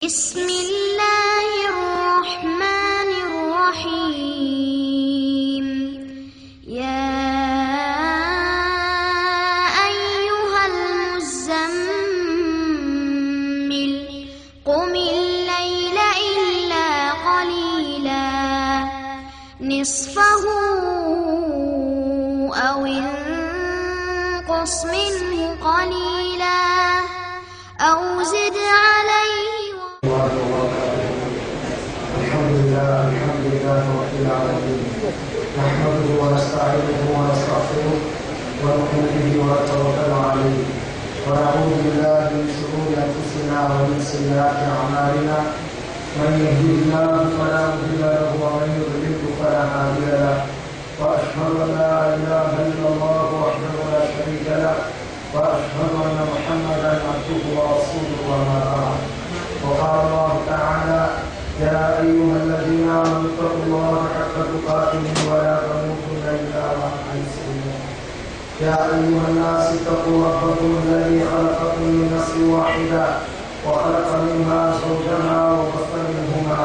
بسم الله الرحمن الرحيم يا أيها المزمل قم الليل إلا قليلا نصفه أو انقص منه قليلا أو زد عليه الحمد لله الحمد لله رب العالمين نحمده ونستعينه ونستغفره ونؤمن به ونتوكل عليه ونعوذ بالله من شرور انفسنا ومن سيئات اعمالنا من يهده الله فلا مضل له ومن يضلله فلا هادي له واشهد ان لا اله الا الله وحده لا شريك له واشهد ان محمدا عبده ورسوله وما بعد وقال الله تعالى يا أيها الذين آمنوا اتقوا الله حق تقاته ولا تموتن إلا وأنتم مسلمون يا أيها الناس اتقوا ربكم الذي خلقكم من نفس واحدة وخلق منها زوجها وبث منهما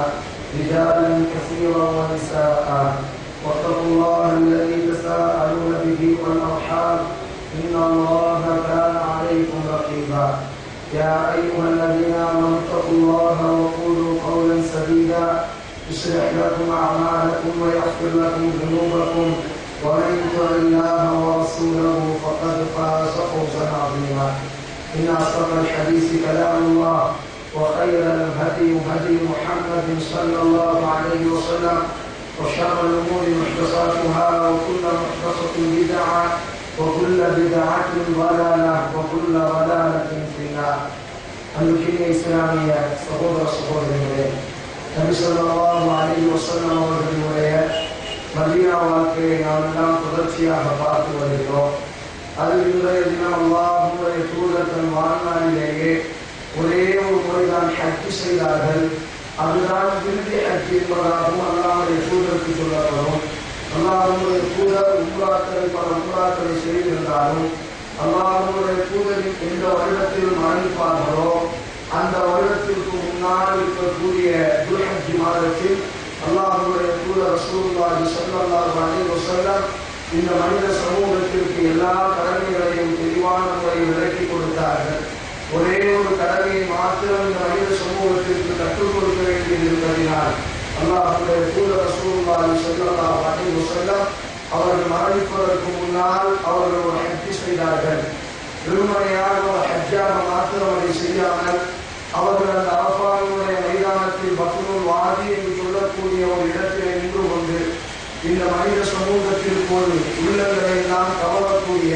رجالا كثيرا ونساء واتقوا الله الذي تساءلون به والأرحام إن الله كان عليكم رقيبا يا أيها الذين آمنوا اتقوا الله وقولوا قولا سديدا يصلح لكم أعمالكم ويغفر لكم ذنوبكم ومن يطع الله ورسوله فقد فاز فوزا عظيما إن أصدق الحديث كلام الله وخير الهدي هدي محمد صلى الله عليه وسلم وشر الأمور محدثاتها وكل محدثة بدعة وكل بدعة ضلالة وكل ضلالة في النار அன்புக்கினிய இஸ்லாமிய சகோதர சகோதரிகளே நபி ஸல்லல்லாஹு அலைஹி வஸல்லம் அவர்களுடைய மதீனா வாழ்க்கையை நாம் எல்லாம் தொடர்ச்சியாக பார்த்து வருகிறோம் அதில் இன்றைய தினம் அல்லாஹுடைய தூதர் தன் வாழ்நாளிலேயே ஒரே ஒரு முறைதான் ஹஜ் செய்தார்கள் அதுதான் இறுதி ஹஜ் என்பதாகவும் அல்லாஹுடைய தூதருக்கு சொல்லப்படும் அல்லாஹுடைய தூதர் உம்ராக்களை பல உம்ராக்களை செய்திருந்தாலும் அல்லாஹுடைய தூதரின் எந்த வருடத்தில் மரணிப்பார்களோ அந்த வருடத்திற்கு முன்னால் இருக்கக்கூடிய துல்ஹஜ் மாதத்தில் அல்லாஹுடைய தூதர் ரசூலுல்லாஹி ஸல்லல்லாஹு அலைஹி வஸல்லம் இந்த மனித சமூகத்திற்கு எல்லா கடமைகளையும் தெளிவான முறையில் விளக்கி கொடுத்தார்கள் ஒரே ஒரு கடமையை மாத்திரம் இந்த மனித சமூகத்திற்கு கற்றுக் கொடுக்க வேண்டியது இருப்பதினால் அல்லாஹுடைய தூதர் ரசூலுல்லாஹி ஸல்லல்லாஹு அலைஹி வஸல்லம் அவர்கள் மரணிப்பதற்கு முன்னால் அவர்கள் ஒரு ஹஜ்ஜி செய்தார்கள் வெறுமனையாக ஒரு ஹஜ்ஜாக மாத்திரம் அதை செய்யாமல் அவர்கள் அந்த அரபானுடைய மைதானத்தில் பக்னூர் வாதி என்று சொல்லக்கூடிய ஒரு இடத்திலே நின்று கொண்டு இந்த மனித சமூகத்திற்கு ஒரு உள்ளங்களை எல்லாம் கவரக்கூடிய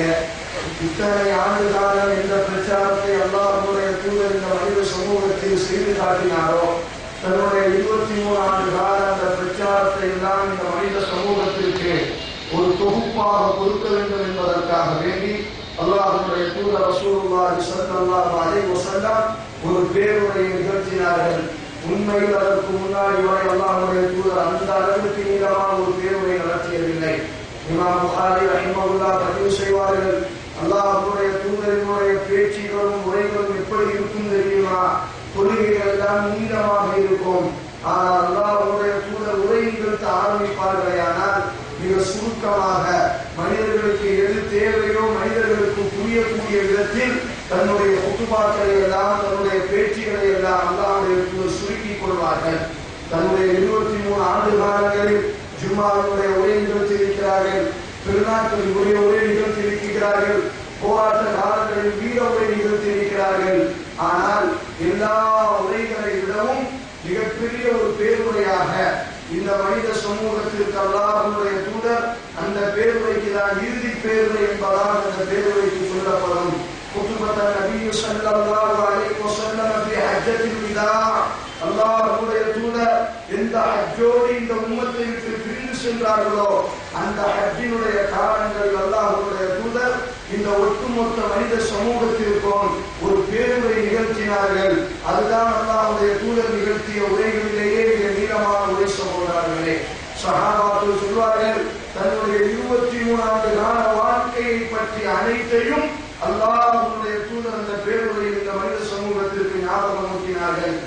இத்தனை ஆண்டு காலம் எந்த பிரச்சாரத்தை அல்லாஹுடைய தூதர் இந்த மனித சமூகத்தில் செய்து காட்டினாரோ தன்னுடைய இருபத்தி மூணு ஆண்டு கால அந்த பிரச்சாரத்தை எல்லாம் இந்த மனித சமூகத்திற்கு ஒரு தொகுப்பாக கொடுக்க வேண்டும் என்பதற்காக வேண்டி அல்லாஹுடைய தூதர் ரசூலுல்லாஹி ஸல்லல்லாஹு அலைஹி வஸல்லம் ஒரு பேருரையை நிகழ்த்தினார்கள் உண்மையில் அதற்கு முன்னாடி வரை அல்லாஹுடைய தூதர் அந்த அளவுக்கு நீளமான ஒரு பேருரை நடத்தியதில்லை இமாம் புகாரி ரஹிமகுல்லா பதிவு செய்வார்கள் அல்லாஹுடைய தூதரினுடைய பேச்சுகளும் உரைகளும் எப்படி இருக்கும் தெரியுமா கொள்கைகள் எல்லாம் நீளமாக இருக்கும் ஆனால் அல்லாஹுடைய தூதர் உரை நிகழ்த்த ஆரம்பிப்பார்களே ஆனால் மிக சுருக்கமாக மனிதர்களுக்கு எது தேவையோ மனிதர்களுக்கு புரியக்கூடிய விதத்தில் தன்னுடைய குத்துபாக்களை எல்லாம் தன்னுடைய பேச்சுகளை எல்லாம் அல்லாவுடைய தூதர் சுருக்கிக் கொள்வார்கள் தன்னுடைய இருபத்தி மூணு ஆண்டு காலங்களில் ஜும்மாவுடைய உரை நிகழ்த்தியிருக்கிறார்கள் பெருநாட்களில் உரிய உரை நிகழ்த்தியிருக்கிறார்கள் போராட்ட காலங்களில் வீர உரை நிகழ்த்தியிருக்கிறார்கள் ஆனால் எல்லா உரைகளை விடவும் மிகப்பெரிய ஒரு பேருரையாக இந்த மனித சமூகத்திற்கு அல்லாஹுடைய தூதர் அந்த பேருரைக்கு தான் இறுதி பேருரை என்பதால் அந்த பேருரைக்கு சொல்லப்படும் குத்துபத்த நபியு ஸல்லல்லாஹு அலைஹி வஸல்லம் ஃபி ஹஜ்ஜத்தில் விதா அல்லாஹ்வுடைய தூதர் எந்த ஹஜ்ஜோடு இந்த உம்மத்தை விட்டு பிரிந்து சென்றார்களோ அந்த ஹஜ்ஜினுடைய காரணங்கள் அல்லாஹ்வுடைய தூதர் இந்த ஒட்டுமொத்த மனித சமூகத்திற்கும் ஒரு பேருரை நிகழ்த்தினார்கள் அதுதான் அல்லாஹ்வுடைய தூதர் நிகழ்த்திய உரைகளிலேயே மிக நீளமான உரை சகோதரர்களே சஹாபாக்கள் சொல்வார்கள் தன்னுடைய இருபத்தி மூணாண்டு கால வாழ்க்கையை பற்றி அனைத்தையும் அல்லாஹ்வுடைய தூதர் அந்த பேருரையில் இந்த மனித சமூகத்திற்கு ஞாபகம் ஊட்டினார்கள்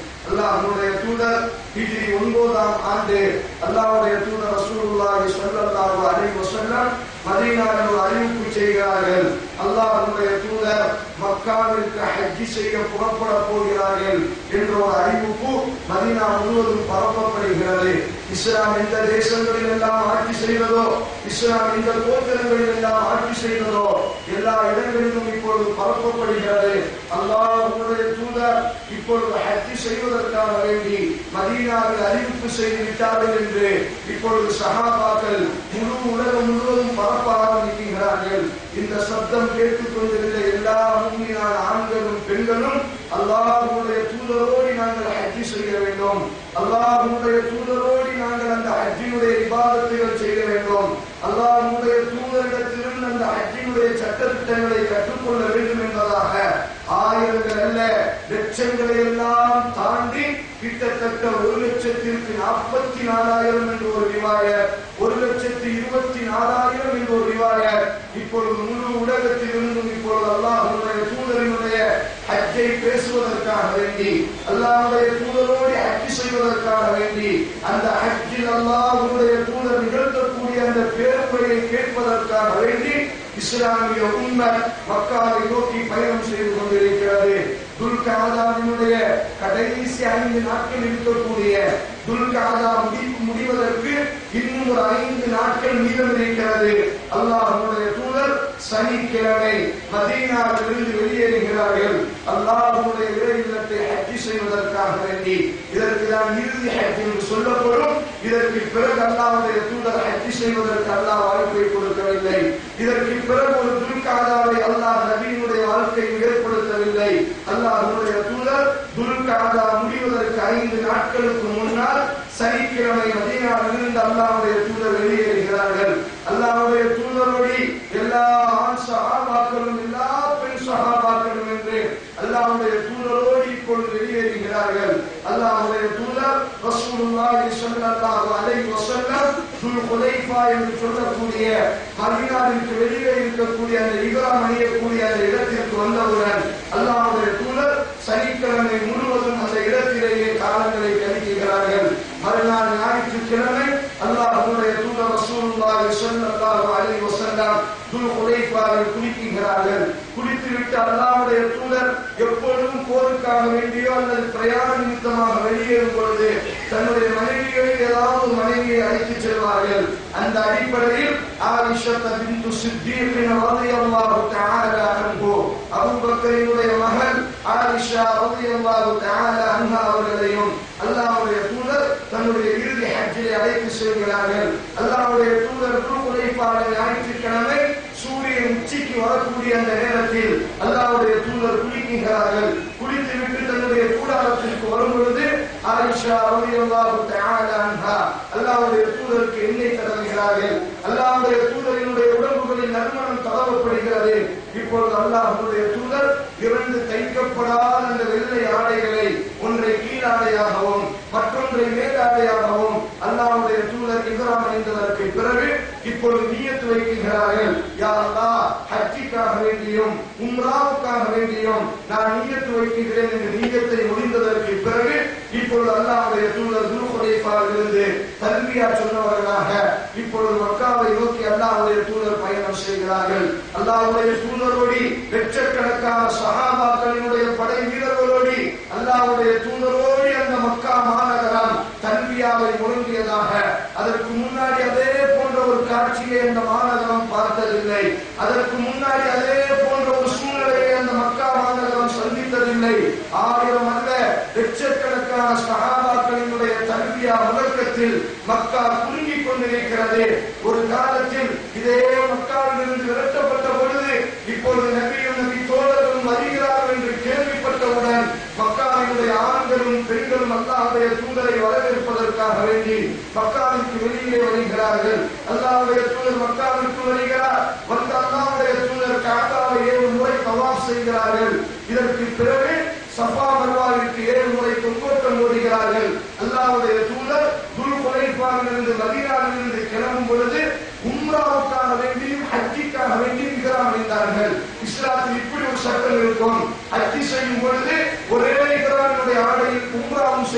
அல்லாஹ்வுடைய தூதர் ஹிஜ்ரி ஒன்பதாம் ஆண்டு அல்லாஹ்வுடைய தூதர் ரசூலுல்லாஹி ஸல்லல்லாஹு அலைஹி வஸல்லம் மதீனாவில் ஒரு அறிவிப்பு செய்கிறார்கள் அல்லாஹ்வுடைய தூதர் மக்காவிற்கு ஹஜ்ஜி செய்ய புறப்பட போகிறார்கள் என்ற ஒரு அறிவிப்பு மதீனா முழுவதும் பரப்பப்படுகிறது இஸ்லாம் எந்த தேசங்களில் எல்லாம் ஆட்சி செய்ததோ இஸ்லாம் எந்த கோத்திரங்களில் எல்லாம் ஆட்சி செய்ததோ எல்லா இடங்களிலும் இப்பொழுது பரப்பப்படுகிறது அல்லாஹ்வுடைய தூதர் இப்பொழுது ஹஜ்ஜி செய்வதற்காக வேண்டி மதீனாவில் அறிவிப்பு செய்து விட்டார்கள் என்று இப்பொழுது சஹாபாக்கள் முழு உலகம் முழுவதும் பரப்ப ஆரம்பிக்கிறார்கள் இந்த சப்தம் கேட்டுக் கொண்டிருந்த எல்லா உண்மையான ஆண்களும் பெண்களும் அல்லாஹ்வுடைய தூதரோடு நாங்கள் ஹஜ்ஜி செய்ய வேண்டும் அல்லாஹ்வுடைய தூதரோடு நாங்கள் அந்த ஹஜ்ஜினுடைய இபாதத்துகள் செய்ய வேண்டும் அல்லாஹ்வுடைய தூதரிடத்திலிருந்து அந்த ஹஜ்ஜினுடைய சட்டத்திட்டங்களை கற்றுக்கொள்ள வேண்டும் என்பதாக ஆயிரங்கள் அல்ல லட்சங்களை எல்லாம் தாண்டி கிட்டத்தட்ட ஒரு லட்சத்திற்கு நாற்பத்தி நாலாயிரம் என்று ஒரு ரிவாயர் ஒரு லட்சத்தி இருபத்தி நாலாயிரம் என்று ஒரு ரிவாயர் இப்பொழுது முழு உலகத்தில் இருந்தும் இப்பொழுது அல்லாஹ்வுடைய தூதரினுடைய ஹஜ்ஜை பேசுவதற்காக வேண்டி அல்லாஹ்வுடைய தூதரோடு ஹஜ்ஜி செய்வதற்காக வேண்டி அந்த ஹஜ்ஜில் அல்லாஹ்வுடைய தூதர் நிகழ்த்தக்கூடிய அந்த பேருரையை கேட்பதற்காக வேண்டி இஸ்லாமிய உண்மை மக்காவை நோக்கி பயணம் செய்து கொண்டிருக்கிறது துல்காதாவினுடைய கடைசி ஐந்து நாட்கள் இருக்கக்கூடிய துல்காதா முடி முடிவதற்கு இன்னும் ஒரு ஐந்து நாட்கள் மீதம் இருக்கிறது அல்லாஹ்வுடைய தூதர் சனிக்கிழமை மதீனாவிலிருந்து வெளியேறுகிறார்கள் அல்லாஹ்வுடைய இறை இல்லத்தை ஹஜ்ஜி செய்வதற்காக வேண்டி இதற்கு தான் இறுதி ஹஜ் என்று சொல்லப்படும் இதற்கு பிறகு அல்லாஹ்வுடைய தூதர் ஹஜ்ஜி செய்வதற்கு அல்லாஹ் வாய்ப்பை கொடுக்கவில்லை இதற்கு பிறகு ஒரு துல்காதாவை அல்லாஹ் நபியினுடைய வாழ்க்கையில் ஏற்படுத்தவில்லை அல்லாஹ்வுடைய தூதர் துல்காதா முடிவதற்கு ஐந்து நாட்களுக்கு முன்னால் சனிக்கிழமை மதீனாவிலிருந்து அல்லாஹ்வுடைய தூதர் வெளியேறுகிறார்கள் அல்லாஹ்வுடைய தூதரோடி எல்லா ஆண் சஹாபாக்களும் எல்லா பெண் சஹாபாக்களும் என்று அல்லாஹ்வுடைய தூதரோடு இப்பொழுது வெளியேறுகிறார்கள் அல்லாஹ்வுடைய தூதர் ரசூலுல்லாஹி ஸல்லல்லாஹு அலைஹி வஸல்லம் துல் ஹுதைஃபா என்று சொல்லக்கூடிய மதீனாவிற்கு வெளியே இருக்கக்கூடிய அந்த இஹ்ராம் அணியக்கூடிய அந்த இடத்திற்கு வந்தவுடன் அல்லாஹ்வுடைய தூதர் சனிக்கிழமை முழுவதும் அந்த இடத்திலேயே காலங்களை கழிக்கிறார்கள் மறுநாள் ஞாயிற்றுக்கிழமை அல்லாஹ்வுடைய தூதர் ரசூலுல்லாஹி ஸல்லல்லாஹு அலைஹி வஸல்லம் துல் ஹுதைஃபாவில் குளிக்கிறார்கள் குளித்துவிட்டு அல்லாஹ்வுடைய தூதர் எப்பொழுதும் போருக்காக வேண்டியோ அல்லது பிரயாண நிமித்தமாக வெளியேறும் பொழுது தன்னுடைய மனைவியை ஏதாவது மனைவியை அழைத்துச் செல்வார்கள் அந்த அடிப்படையில் ஆயிஷத் பின்து சித்தீக் ரலியல்லாஹு தஆலா அன்ஹு அபூபக்கரினுடைய மகள் ஆயிஷா ரலியல்லாஹு தஆலா அன்ஹா அவர்களையும் அல்லாஹ்வுடைய தூதர் தன்னுடைய இறுதி ஹஜ்ஜிலே அழைத்து செல்கிறார்கள் அல்லாஹ்வுடைய தூதர் துல்குலைப்பாளர் ஞாயிற்றுக்கிழமை சூரியன் உச்சிக்கு வரக்கூடிய அந்த நேரத்தில் அல்லாஹ்வுடைய தூதர் குளிக்கிறார்கள் குளித்து விட்டு தன்னுடைய கூடாரத்திற்கு வரும் பொழுது ஆயிஷா ரலியல்லாஹு தஆலா அன்ஹா அல்லாஹ்வுடைய தூதருக்கு எண்ணெய் தடவுகிறார்கள் அல்லாஹ்வுடைய தூதரினுடைய உடம்புகளில் நறுமணம் தடவப்படுகிறது இப்பொழுது அல்லாஹ்வுடைய தூதர் இரண்டு தைக்கப்படாத அந்த வெள்ளை ஆடைகளை ஒன்றை கீழாடையாகவும் மற்றொன்றை மேலாடையாகவும் அல்லாஹ்வுடைய தூதர் இப்ராம் அணிந்ததற்கு பிறகு இப்பொழுது நியத்து வைக்கிறார்கள் யா அல்லாஹ் ஹஜ்ஜிக்காக வேண்டியும் உம்ராவுக்காக வேண்டியும் நான் நியத்து வைக்கிறேன் என்று நியத்தை முடிந்ததற்கு பிறகு இப்பொழுது அல்லாஹ்வுடைய தூதர் துல்ஹுலைஃபாவிலிருந்து தல்பியா சொன்னவர்களாக இப்பொழுது மக்காவை நோக்கி அல்லாஹ்வுடைய தூதர் பயணம் செய்கிறார்கள் அல்லாஹ்வுடைய தூதரோடி லட்சக்கணக்கான சஹாபாக்களினுடைய படை வீரர்களோடி அல்லாஹ்வுடைய தூதரோடி அந்த மக்கா மாநகரம் தன்பியாவை முழங்கியதாக அதற்கு முன்னாடி அதே போன்ற ஒரு காட்சியை அந்த மாநகரம் பார்த்ததில்லை அதற்கு முன்னாடி அதே போன்ற ஒரு சூழ்நிலையை அந்த மக்கா மாநகரம் சந்தித்ததில்லை ஆயிரம் அல்ல லட்சக்கணக்கான சகாபாக்களினுடைய தன்பியா முழக்கத்தில் மக்கா குலுங்கிக் கொண்டிருக்கிறது ஒரு காலத்தில் இதே மக்காவிலிருந்து விரட்டப்பட்ட பொழுது இப்பொழுது நபியும் நபி தோழர்களும் வருகிறார்கள் என்று கேள்விப்பட்டவுடன் மக்காவினுடைய ஆண்களும் பெண்களும் அல்லாஹ்வுடைய தூதரை வரவேற்பதற்காக வேண்டி மக்காவிற்கு வெளியிலே வருகிறார்கள் அல்லாஹ்வுடைய தூதர் மக்காவிற்கு வருகிறார் வந்து அல்லாஹ்வுடைய தூதர் காபாவை ஏழு முறை தவாப் செய்கிறார்கள் இதற்கு பிறகு சஃபா மர்வாவிற்கு ஏழு முறை தொங்கோட்டம் ஓடுகிறார்கள் அல்லாஹ்வுடைய தூதர் துல் குலைஃபாவிலிருந்து மதீனாவிலிருந்து கிளம்பும் பொழுது உம்ராவுக்காக வேண்டியும் ஹஜ்ஜிக்காக வேண்டியும் இஹ்ராம் அணிந்தார்கள் இஸ்லாத்தில் இப்படி ஒரு சட்டம் இருக்கும் ஹஜ்ஜி செய்யும் பொழுது ஒரே இஹ்ராமினுடைய ஆடையில் உம்ராவும் செய்ய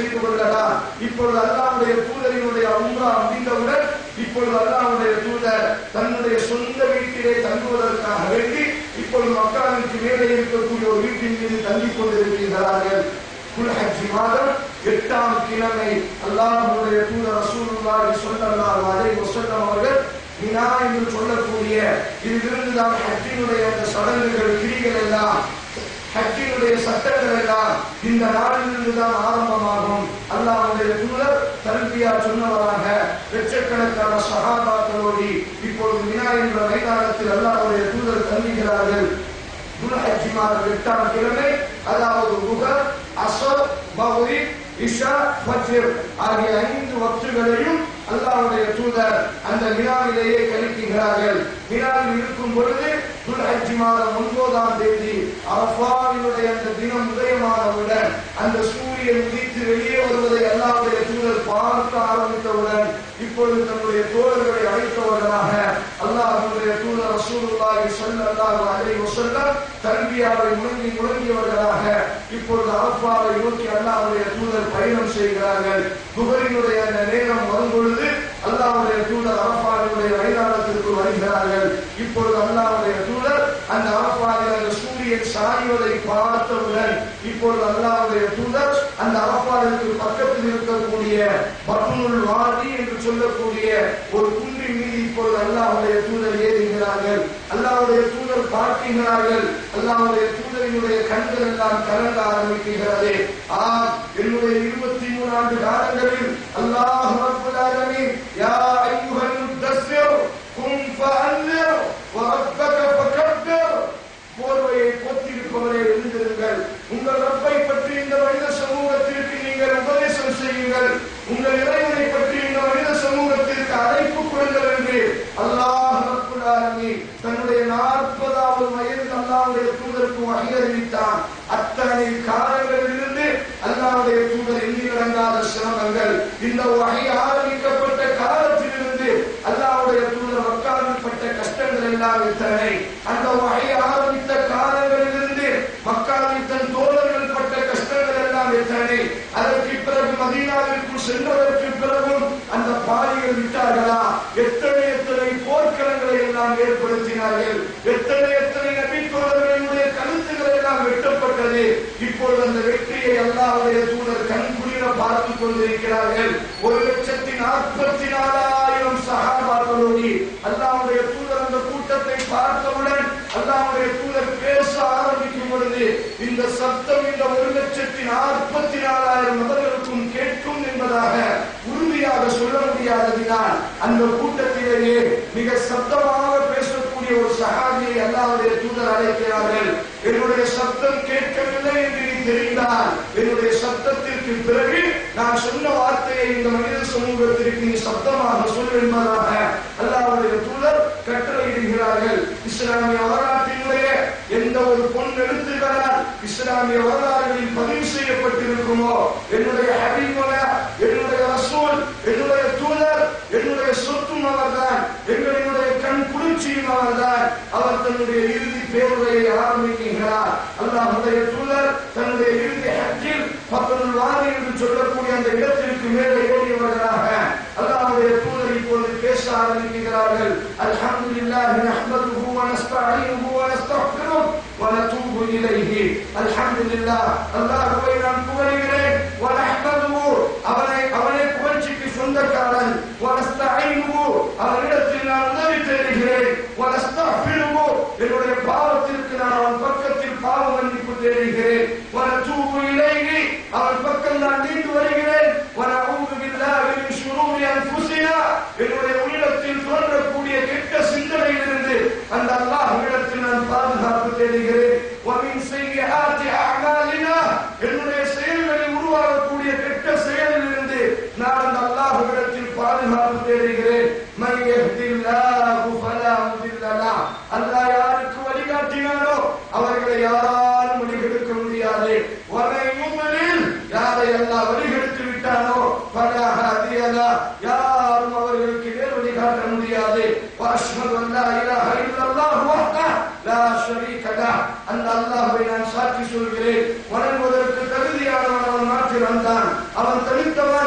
செய்து கொள்ளலாம் இப்பொழுது அல்லாஹ்வுடைய தூதரினுடைய உம்ரா முடிந்தவுடன் இப்பொழுது அல்லாஹ்வுடைய தூதர் தன்னுடைய சொந்த வீட்டிலே தங்குவதற்காக வேண்டி இப்பொழுது மக்காவிற்கு மேலே இருக்கக்கூடிய ஒரு வீட்டின் மீது தங்கிக் கொண்டிருக்கிறார்கள் குல்ஹஜ் மாதம் எட்டாம் கிழமை அல்லாஹ்வுடைய தூதர் ரசூலுல்லாஹி ஸல்லல்லாஹு அலைஹி வஸல்லம் அவர்கள் மினா என்று சொல்லக்கூடிய இதிலிருந்து தான் ஹஜ்ஜினுடைய அந்த சடங்குகள் கிரிகள் எல்லாம் ஹஜ்ஜினுடைய சட்டங்கள் எல்லாம் இந்த நாளிலிருந்து தான் ஆரம்பமாகும் அல்லாஹ்வுடைய தூதர் தல்பியா சொன்னவராக லட்சக்கணக்கான சஹாபாக்களோடு இப்பொழுது மினா என்ற மைதானத்தில் அல்லாஹ்வுடைய தூதர் தங்குகிறார்கள் துல்ஹஜ் மாதம் எட்டாம் கிழமை அதாவது முகர் அசர் மஹ்ரிப் இஷா ஃபஜ்ர் ஆகிய ஐந்து வக்துகளையும் அல்லாஹ்வுடைய தூதர் அந்த வினாவிலேயே கழிக்கிறார்கள் வினாவில் இருக்கும் பொழுது துல்ஹஜ் மாதம் ஒன்பதாம் தேதி அரஃபாவினுடைய அந்த தினம் உதயமானவுடன் அந்த சூரியன் உதித்து வெளியே வருவதை அல்லாஹ்வுடைய தூதர் பார்க்க ஆரம்பித்தவுடன் இப்பொழுது தன்னுடைய தோழர்களை அழைத்தவர்களாக அல்லாஹ்வுடைய தூதர் ரசூலுல்லாஹி ஸல்லல்லாஹு அலைஹி வஸல்லம் தல்பியாவை முழங்கி முழங்கியவர்களாக இப்பொழுது அரஃபாவை நோக்கி அல்லாஹ்வுடைய தூதர் பயணம் செய்கிறார்கள் புகரினுடைய அந்த நேரம் வரும் பொழுது அல்லாஹ்வுடைய தூதர் அரஃபாவினுடைய மைதானத்திற்கு வருகிறார்கள் இப்பொழுது அல்லாஹ்வுடைய தூதர் அந்த அரஃபாவில் அந்த சூரியன் சாய்வதை பார்த்தவுடன் இப்பொழுது அல்லாஹ்வுடைய தூதர் அந்த அரஃபாவிற்கு பக்கத்தில் இருக்கக்கூடிய பத்னுல் வாதி என்று சொல்லக்கூடிய ஒரு குன்றின் மீது இப்பொழுது அல்லாஹ்வுடைய தூதர் ஏறுகிறார்கள் அல்லாஹ்வுடைய தூதர் பார்க்கிறார்கள் அல்லாஹ்வுடைய தூதரினுடைய கண்கள் எல்லாம் கலங்க ஆரம்பிக்கிறது ஆம் என்னுடைய இருபத்தி மூணு ஆண்டு காலங்களில் அல்லாஹ் ரப்பல் ஆலமீன் யா அய்யுஹல் முத்தஸ்ஸிர் கும் ஃபஅன்திர் வரப்பக ஃபகப்பிர் போர்வையை போத்திருப்பவரே எழுந்திருங்கள் உங்கள் ரப்பை பற்றி இந்த மனித சமூகத்திற்கு நீங்கள் உபதேசம் செய்யுங்கள் உங்கள் இறைவனை பற்றி இந்த மனித சமூகத்திற்கு அழைப்பு கொடுங்கள் என்று அல்லாஹ் ரப்புல் ஆலமீன் தன்னுடைய நாற்பதாவது வயதில் அல்லாஹ்வுடைய தூதருக்கு வகை அறிவித்தான் அத்தனை காலங்களிலிருந்து அல்லாஹ்வுடைய தூதர் எண்ணி நடங்காத சிரமங்கள் இந்த வகை ஆரம்பிக்கப்பட்ட காலத்திலிருந்து அல்லாஹ்வுடைய தூதர் மக்காவில் பட்ட கஷ்டங்கள் எல்லாம் எத்தனை அந்த வகை ஆரம்பித்த காலங்களிலிருந்து மக்காவில் தன் தோழர்கள் பட்ட கஷ்டங்கள் எல்லாம் எத்தனை அதற்கு பிறகு மதீனாவிற்குள் சென்றதற்கு பிறகும் அந்த பாலிகள் விட்டார்களா எத்தனை எத்தனை போர்க்களங்களை எல்லாம் ஏற்படுத்தினார்கள் எத்தனை எத்தனை நபி தோழர்களுடைய கருத்துக்கள் எல்லாம் வெட்டப்பட்டது இப்பொழுது அந்த வெற்றியை அல்லாஹ்வுடைய தூதர் கண்குளிர பார்த்துக் கொண்டிருக்கிறார்கள் ஒரு லட்சத்தி நாற்பத்தி நாலாயிரம் சகாபாக்களோடு அல்லாஹ்வுடைய தூதர் அந்த கூட்டத்தை பார்த்தவுடன் அல்லாஹ்வுடைய தூதர் பேச ஆரம்பிக்கும் பொழுது இந்த சத்தம் இந்த ஒரு லட்சத்தி நாற்பத்தி நாலாயிரம் நபர்களுக்கும் கேட்கும் என்பதாக உறுதியாக சொல்ல முடியாததினால் அந்த கூட்டத்திலேயே மிக சத்தமாக பேசக்கூடிய ஒரு சகாபியை அல்லாஹ்வுடைய தூதர் அழைக்கிறார்கள் என்னுடைய சத்தம் கேட்கவில்லை என்று நீ தெரிந்தால் என்னுடைய சத்தத்திற்கு பிறகு நான் சொன்ன வார்த்தையை இந்த மனித சமூகத்திற்கு நீ சத்தமாக சொல் என்பதாக அல்லாஹ்வுடைய தூதர் கட்டளையிடுகிறார்கள் இஸ்லாமிய வரலாற்றினுடைய எந்த ஒரு பொன் எழுத்துக்களால் இஸ்லாமிய வரலாறுகளில் பதிவு செய்யப்பட்டிருக்குமோ என்னுடைய ஹபீபுல என்னுடைய ரசூல் என்னுடைய தூதர் என்னுடைய சொத்தும் அவர்தான் எங்களினுடைய கண் குளிர்ச்சியும் அவர்தான் அவர் தன்னுடைய இறுதி பேருரையை ஆரம்பிக்கிறார் அல்லாஹ்வுடைய தூதர் தன்னுடைய இறுதி ஹஜ்ஜில் பக்கத்தில் வாரி என்று சொல்லக்கூடிய அந்த இடத்திற்கு மேலே ஏறியவர்களாக அல்லாஹ்வுடைய தூதர் இப்பொழுது பேச ஆரம்பிக்கிறார்கள் அல்ஹம்துலில்லாஹ் நஹ்மதுஹு வ நஸ்தஈனுஹு வ நஸ்தக்ஃபிருஹு வ நதூபு இலைஹி அல்ஹம்துலில்லாஹ் அல்லாஹ்வை நான் புகழுகிறேன் வ நஹ்மதுஹு அவனை அவனை புகழ்ச்சிக்கு சொந்தக்காரன் வ நஸ்தஈனுஹு அவனிடத்தில் நான் உதவி தேடுகிறேன் வ நஸ்தக்ஃபிருஹு என்னுடைய பாவத்திற்கு நான் அவன் பக்கத்தில் பாவ மன்னிப்பு தேடுகிறேன் வ நதூபு இலைஹி அவன் பக்கம் நான் நீண்டு வருகிறேன் வ நஊது பில்லாஹி மின் ஷுரூரி அன்ஃபுஸினா என்னுடைய உள்ளத்தில் தோன்றக்கூடிய கெட்ட சிந்தனையிலிருந்து அந்த அல்லாஹ்விடத்தில் நான் பாதுகாப்பு தேடுகிறேன் வமின் செய்யாத்தி அமாலினா என்னுடைய செயல்களில் உருவாகக்கூடிய கெட்ட செயலிலிருந்து நான் அந்த அல்லாஹ்விடத்தில் பாதுகாப்பு தேடுகிறேன் மன் யஹ்தில்லாஹு ஃபலா முதில்ல லஹ் அல்லாஹ் யாருக்கு வழிகாட்டினானோ அவர்களை யாராலும் வழிகெடுக்க முடியாது வமன் யுضلل யாரை அல்லாஹ் வழிகெடுத்து விட்டானோ ஃபலா ஹாதிய லஹ் யாரும் அவர்களுக்கு நேர் வழி காட்ட முடியாது واشهد ان لا اله الا الله وحده لا شريك له அந்த அல்லாஹ்வை நான் சாட்சி சொல்கிறேன் வணங்குவதற்கு தகுதியானவன் அவன் மாத்திரம்தான் அவன்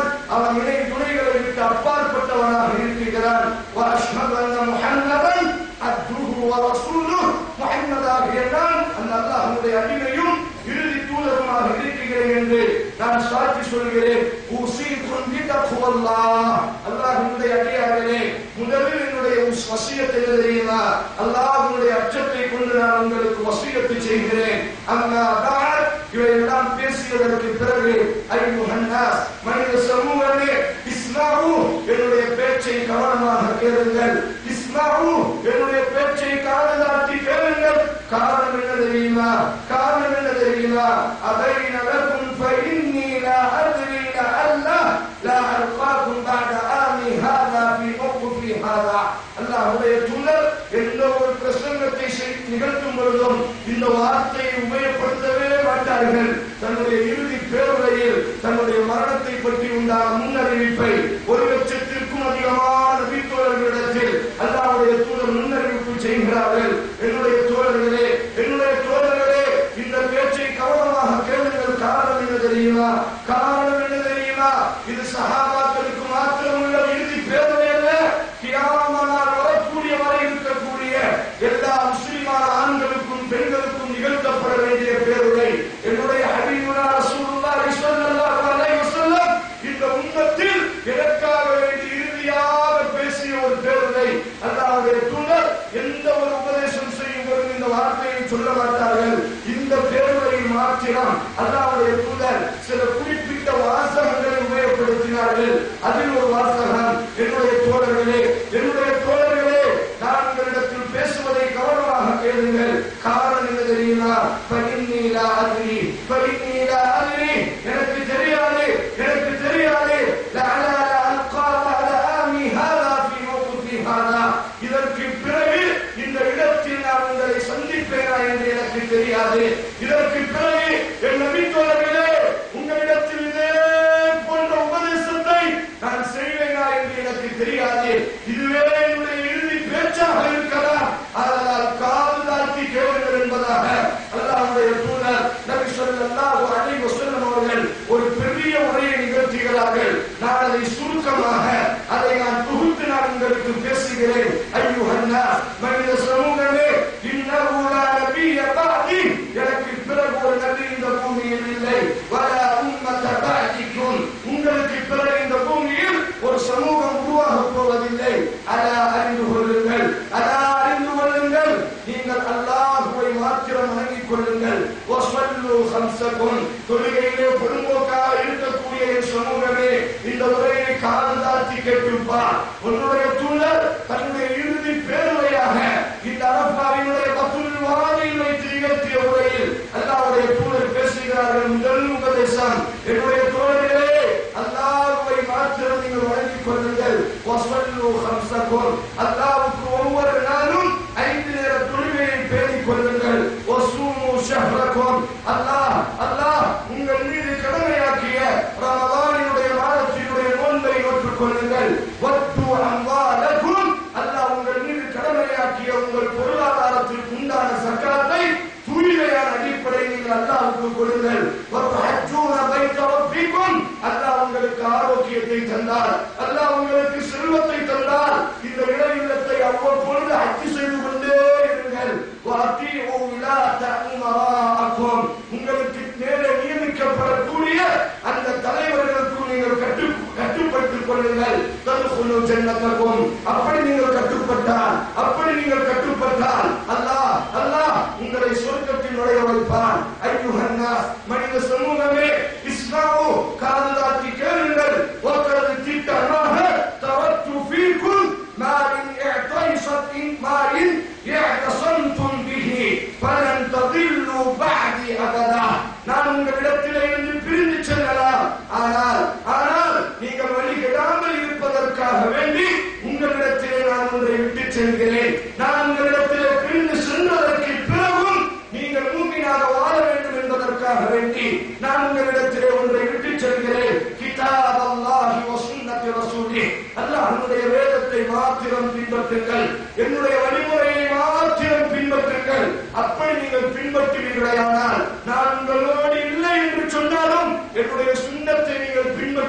இருக்கிறான் அவன் இணை துணைகளை விட்டு அப்பாற்பட்டவனாக இருக்கிறான் وأشهد أن محمدا عبده ورسوله முஹம்மதாகிய நான் அந்த அல்லாஹ்வுடைய அடிமையும் இறுதி தூதருமாக இருக்கிறேன் என்று நான் சாட்சி சொல்கிறேன் ஊசீக்கும் பிதக்வல்லாஹ் அல்லாஹ்வுடைய அடியார்களே முதலில் என்னுடைய உஸ் வசியத்தை என்ன தெரியுமா அல்லாஹ்வுடைய அச்சத்தை கொண்டு நான் உங்களுக்கு வசியத்தை செய்கிறேன் அம்மா பஅத் இவையெல்லாம் பேசியதற்கு பிறகு ஐயுஹன் நாஸ் மனித சமூகமே இஸ்மாவு என்னுடைய பேச்சை கவனமாக கேளுங்கள் இஸ்மாவு என்னுடைய பேச்சை காதலாட்டி கேளுங்கள் காரணம் என்ன தெரியுமா காரணம் என்ன தெரியுமா அதை நடக்கும் فإني لا أدري لعل لا ألقاكم بعد آمي هذا في موقفي هذا அல்லாஹ்வுடைய தூதர் எந்த ஒரு பிரசங்கத்தை செய்- நிகழ்த்தும் பொழுதும் இந்த வார்த்தையை உபயோகப்படுத்தவே மாட்டார்கள் தன்னுடைய இறுதி பேருரையில் தன்னுடைய மரணத்தை பற்றி உண்டான முன்னறிவிப்பை ஒரு லட்சத்திற்கும் அதிகமான நபித்தோழர்களிடத்தில் அல்லாஹ்வுடைய தூதர் முன்னறிவிப்பு செய்கிறார்கள் என்னுடைய தோழர்களே என்னுடைய தோழர்களே இந்த பேச்சை கவனமாக கேளுங்கள் காரணம் என்ன தெரியுமா காரணம் என்ன தெரியுமா இது சஹாபாக்களுக்கு மாத்திரம் உள்ள இறுதி பேருரை அல்ல கியாமனால் வரக்கூடிய வரை இருக்கக்கூடிய எல்லா முஸ்லிமான ஆண்களுக்கும் பெண்களுக்கும் நிகழ்த்தப்பட வேண்டிய பேருரை என்னுடைய ஹபீபுனா ரசூலுல்லாஹி ஸல்லல்லாஹு அலைஹி வஸல்லம் இந்த உம்மத்தில் எனக்காக வேண்டி இறுதியாக பேசிய ஒரு பேருரை அல்லாஹ்வுடைய தூதர் எந்த ஒரு உபதேசம் செய்யும் பொழுது இந்த வார்த்தையை சொல்ல மாட்டார்கள் இந்த பேருரை மாற்றினால் அல்லாஹ்வுடைய தூதர் சில குறிப்பிட்ட வாசகங்களை உபயோகப்படுத்தினார்கள் அதில் ஒரு வாசகம் என்னுடைய தோழர்களே என்னுடைய தோழர்களே நான் உங்களிடத்தில் பேசுவதை கவனமாக கேளுங்கள் காரணம் என்ன தெரியுமா பகிர்நீலா அதிரி பகிர்நீலா அதிரி எனக்கு தெரியாது எனக்கு தெரியாது லஅலா அல்கா பஅத ஆமி ஹாதா ஃபீ மௌகிஃபி ஹாதா இதற்கு பிறகு இந்த இடத்தில் நான் உங்களை சந்திப்பேனா என்று எனக்கு தெரியாது இதற்கு பிறகு என் நபித்தோழர்களே உங்களிடத்தில் இதே போன்ற உபதேசத்தை நான் செய்வேனா என்று எனக்கு தெரியாது இதுவே என்னுடைய இறுதி பேச்சாக இருக்கலாம் அதனால் காது தாழ்த்தி கேளுங்கள் என்பதாக அல்லாஹ்வுடைய தூதர் நபி ஸல்லல்லாஹு அலைஹி வஸல்லம் அவர்கள் ஒரு பெரிய உரையை நிகழ்த்துகிறார்கள் நான் அதை சுருக்கமாக அதை நான் தொகுத்து நான் உங்களுக்கு பேசுகிறேன் ஐயுஹன்னா மனித சமூகமே இன்னஹு லா நபிய பஅதி எனக்கு பிறகு ஒரு நபி இந்த பூமியில் இல்லை வலா உம்மத பஅதிக்கும் உங்களுக்கு பிறகு இந்த பூமியில் ஒரு சமூகம் உருவாக போவதில்லை அலா அறிந்து கொள்ளுங்கள் அலா அறிந்து கொள்ளுங்கள் நீங்கள் அல்லாஹுவை மாத்திரம் வணங்கிக் கொள்ளுங்கள் வஸ்வல்லு ஹம்சக்கும் தொழுகையிலே பொதும்போக்காக இருக்கக்கூடிய என் சமூகமே இந்த உரையை காலம் தாழ்த்தி கேட்டுப்பா உன்னுடைய தூதர் தன்னுடைய இறுதி பேருரையாக இந்த அரப்பாவினுடைய பத்துல் வாதியில் வைத்து நிகழ்த்திய உரையில் அல்லாஹ்வுடைய தூதர் பேசுகிறார்கள் முதல் உபதேசம் என்னுடைய தோழர்களே அல்லாஹ்வை மாத்திரம் நீங்கள் வணங்கிக் கொள்ளுங்கள் வஸ்வல்லு ஹம்சக்கும் அல்லாஹ்வுக்கு ஒவ்வொரு நாளும் ஐந்து நேர தொழுகையை பேணிக் கொள்ளுங்கள் வசூமு ஷஹ்ரக்கும் அல்லாஹ் அல்லாஹ் உங்கள் மீது கடமையாக்கிய ரமதானினுடைய மாதத்தினுடைய நோன்பை நோற்றுக் கொள்ளுங்கள் வத்து அம்வாலக்கும் அல்லாஹ் உங்கள் மீது கடமையாக்கிய உங்கள் பொருளாதாரத்திற்கு உண்டான சக்கரத்தை தூய்மையான அடிப்படையில் நீங்கள் அல்லாஹ்வுக்கு கொடுங்கள் வத்தஹஜ்ஜூன பைத்த ரப்பிக்கும் அல்லாஹ் உங்களுக்கு ஆரோக்கியத்தை தந்தார் அல்லாஹ் உங்களுக்கு செல்வத்தை தந்தார் இந்த இடையுள்ளத்தை அவ்வப்பொழுது ஹஜ் செய்து கொண்டே இருங்கள் வாத்தீஉ விலாத உமராஅக்கும் உங்களுக்கு மேலே நியமிக்கப்படக்கூடிய அந்த தலைவர்களுக்கு நீங்கள் கட்டு கட்டுப்பட்டுக் கொள்ளுங்கள் ததுகுலு ஜன்னத்தக்கும் அப்படி நீங்கள் கட்டுப்பட்டால் அப்படி நீங்கள் கட்டுப்பட்டால் அல்லாஹ் அல்லாஹ் உங்களை சொர்க்கத்தில் நுழைய வைப்பான் ஐயுஹன்னா மனித சமூகமே இஸ்மாவு காதுதாக்கி கேளுங்கள் ஒருத்தரது திட்டமாக தவற்று ஃபீக்கும் மாலின் இஅதைசத் மாலின் இஅதசம்தும் பிஹி ஃபலன் ததில்லு பஅதி அபதா நான் உங்களிடத்திலே இருந்து பிரிந்து செல்லலாம் ஆனால் ஆனால் நீங்கள் வழிகெடாமல் இருப்பதற்காக வேண்டி உங்களிடத்திலே நான் ஒன்றை விட்டு செல்கிறேன் நான் உங்களிடத்திலே பிரிந்து சென்றதற்கு பிறகும் நீங்கள் மூமினாக வாழ வேண்டும் என்பதற்காக வேண்டி நான் உங்களிடத்திலே ஒன்றை விட்டு செல்கிறேன் கிதாப் அல்லாஹி வ சுன்னத்தி ரசூலி அல்லாஹ்வுடைய வேதத்தை மாத்திரம் பின்பற்றுங்கள் என்னுடைய வழிமுறையை மாத்திரம் பின்பற்றுங்கள் அப்படி நீங்கள் பின்பற்றுவீர்களேயானால் நான் உங்களோடு இல்லை என்று சொன்னாலும் என்னுடைய சுண்ணத்தை நீங்கள் பின்பற்றும் காரணம்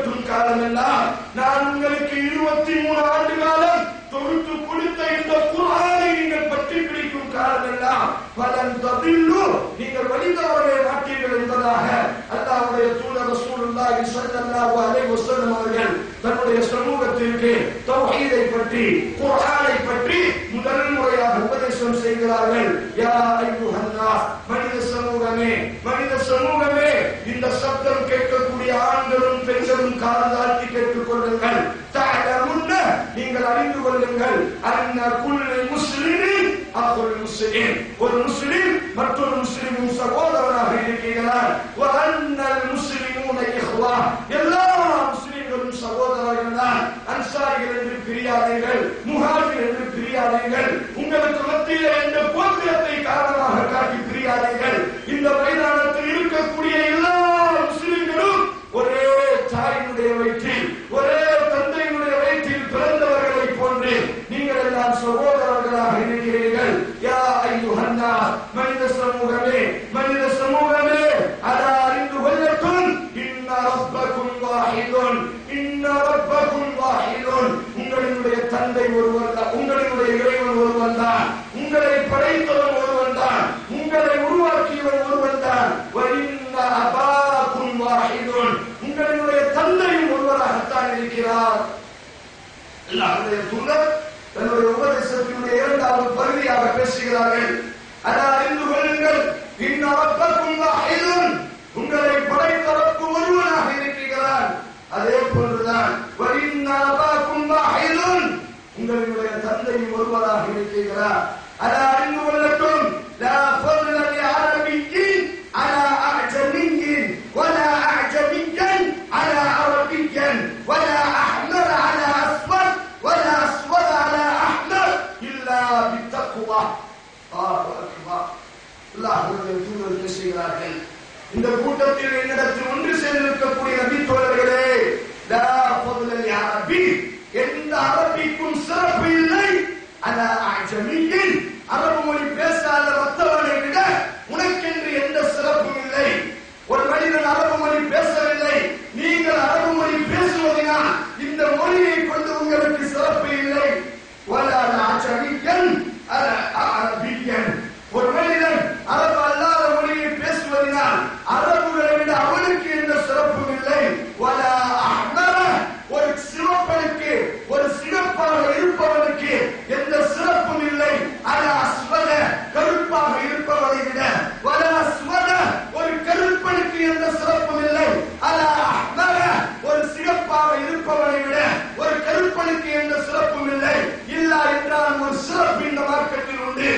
காலமெல்லாம் நான் உங்களுக்கு இருபத்தி மூணு ஆண்டு காலம் தொகுத்து கொடுத்த இந்த குரானை நீங்கள் பற்றி பிடிக்கும் காலமெல்லாம் பலன் தபில்லு நீங்கள் வழிதவரவே மாட்டீர்கள் என்பதாக அல்லாஹ்வுடைய தூதர் ரசூலுல்லாஹி ஸல்லல்லாஹு அலைஹி வஸல்லம் அவர்கள் தன்னுடைய சமூகத்திற்கு தௌஹீதை பற்றி குர்ஆனை பற்றி முதல் முறையாக உபதேசம் செய்கிறார்கள் யா அய்யுஹன் நாஸ் மனித சமூகமே மனித சமூகமே இந்த சப்தம் கேட்கக்கூடிய ஆண்களும் பெண்களும் காதாட்டி கேட்டுக் கொள்ளுங்கள் தஅலமுன்ன நீங்கள் அறிந்து கொள்ளுங்கள் அன்ன குல்லு முஸ்லிமின் அகுல் முஸ்லிம் ஒரு முஸ்லிம் மற்றொரு முஸ்லிமும் சகோதரனாக இருக்கிறார் வ அன்னல் முஸ்லிமூன இஹ்வா எல்லா முஸ்லிம்களும் சகோதரர்கள் தான் அன்சாரிகள் என்று பிரியாதீர்கள் முஹாஜிர் என்று பிரியாதீர்கள் உங்களுக்கு மத்தியில் எந்த கோத்திரத்தை காரணமாக காட்டி பிரியாதீர்கள் இந்த மைதானத்தில் இருக்கக்கூடிய எல்லா முஸ்லிம்களும் ஒரே தாயினுடைய வயிற்றில் ஒரே தந்தையினுடைய வயிற்றில் பிறந்தவர்களை போன்று நீங்கள் எல்லாம் சகோதரர்களாக இருக்கிறீர்கள் யா ஐயுஹன்னா மனித சமூகமே மனித சமூகமே அதை அறிந்து கொள்ளட்டும் இன்ன ரப்பக்கும் வாஹிதுன் இன்ன ரப்பக்கும் வாஹிதுன் உங்களினுடைய தந்தை ஒருவர் தான் உங்களினுடைய இறைவன் ஒருவன் தான் உங்களை படைத்தவன் ஒருவன் தான் உங்களை உருவாக்கியவன் ஒருவன் தான் வஇன்ன அபாக்கும் வாஹிதுன் உங்களினுடைய தந்தையும் ஒருவராகத்தான் இருக்கிறார் அல்லாஹ்வுடைய தூதர் தன்னுடைய உபதேசத்தினுடைய இரண்டாவது பகுதியாக பேசுகிறார்கள் அதை அறிந்து கொள்ளுங்கள் இன்னொருத்தக்கும் வாஹிதுன் உங்களை படைத்தவர்க்கு ஒருவனாக இருக்கிறார் அதே போன்றுதான் வரின்னாபாக்கும் வாஹிதுன் உங்களுடைய தந்தையும் ஒருவராக இருக்கிறார் அதை அறிந்து கொள்ளட்டும் லா ஃபضل لعربي على أعجمي ولا أعجمي على عربي ولا أحمر على أسود ولا أسود على أحمر إلا بالتقوى الله أكبر அல்லாஹ்வுடைய தூதர் பேசுகிறார்கள் இந்த கூட்டத்தில் என்னிடத்தில் ஒன்று சேர்ந்திருக்கக்கூடிய நபி தோழர்களே லா ஃபضل لعربي எந்த அரபிக்கும் சிறப்பு இல்லை அல அஜமியின் அரபு மொழி பேசாத மற்றவனை விட உனக்கென்று எந்த சிறப்பும் இல்லை ஒரு மனிதன் அரபு மொழி பேசவில்லை நீங்கள் அரபு மொழி பேசுவதனால் இந்த மொழியை கொண்டு உங்களுக்கு சிறப்பு இல்லை வல அஜமியன் அல அரபியன் ஒரு மனிதன் அரபு அல்லாத மொழியை பேசுவதனால் அரபுகளை விட அவனுக்கு எந்த சிறப்பும் இல்லை வல அஹ்மர ஒரு சிவப்பனுக்கு ஒரு சிறப்பாக இருப்பவனுக்கு எந்த சிறப்பும் இல்லை அல அஸ்வத கருப்பாக இருப்பவனை விட வல அஸ்வத ஒரு கருப்பனுக்கு எந்த சிறப்பும் இல்லை அல அஹ்மர ஒரு சிறப்பாக இருப்பவனை விட ஒரு கருப்பனுக்கு எந்த சிறப்பும் இல்லை இல்லா என்றால் ஒரு சிறப்பு இந்த மார்க்கத்தில் உண்டு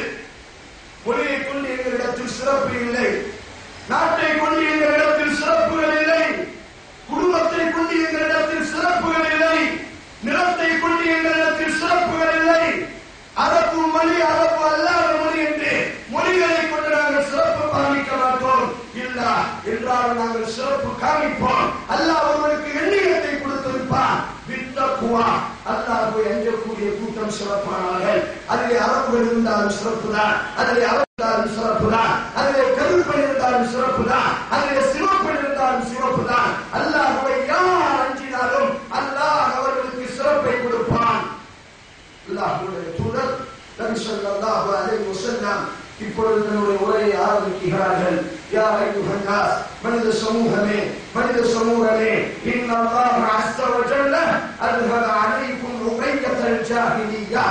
மொழியை கொண்டு எங்களிடத்தில் சிறப்பு இல்லை நாட்டை கொண்டு எங்களிடத்தில் சிறப்புகள் இல்லை குடும்பத்தை கொண்டு எங்களிடத்தில் சிறப்புகள் இல்லை நிலத்தை கொண்டு எங்களிடத்தில் சிறப்புகள் இல்லை அரபு மொழி அரபு அல்லாத மொழி என்று மொழிகளை கொண்டு நாங்கள் சிறப்பு காமிக்க மாட்டோம் இல்ல என்றால் நாங்கள் சிறப்பு காமிப்போம் அல்லாஹ் ஒருவருக்கு எண்ணியத்தை கொடுத்திருப்பான் வித்தக்குவா அல்லாஹ்வை அஞ்சக்கூடிய கூட்டம் சிறப்பானார்கள் அதிலே அரபுகள் இருந்தாலும் சிறப்புதான் அதிலே அரபு இருந்தாலும் சிறப்புதான் அதிலே கருப்பன் இருந்தாலும் சிறப்புதான் அதிலே சிவப்பன் இருந்தாலும் சிறப்புதான் அல்லாஹ்வை யார் அஞ்சினாலும் அல்லாஹ் அவர்களுக்கு சிறப்பை கொடுப்பான் அல்லாஹ்வுடைய தூதர் நபி ஸல்லல்லாஹு அலைஹி வஸல்லம் இப்பொழுது தன்னுடைய உரையை ஆரம்பிக்கிறார்கள் யா அய்யுஹன் நாஸ் மனித சமூகமே மனித சமூகமே இன்னல்லாஹ அஸ்ஸ வஜல்ல அல்ஹத அலைக்கும் உகையத்தல் ஜாஹிலிய்யா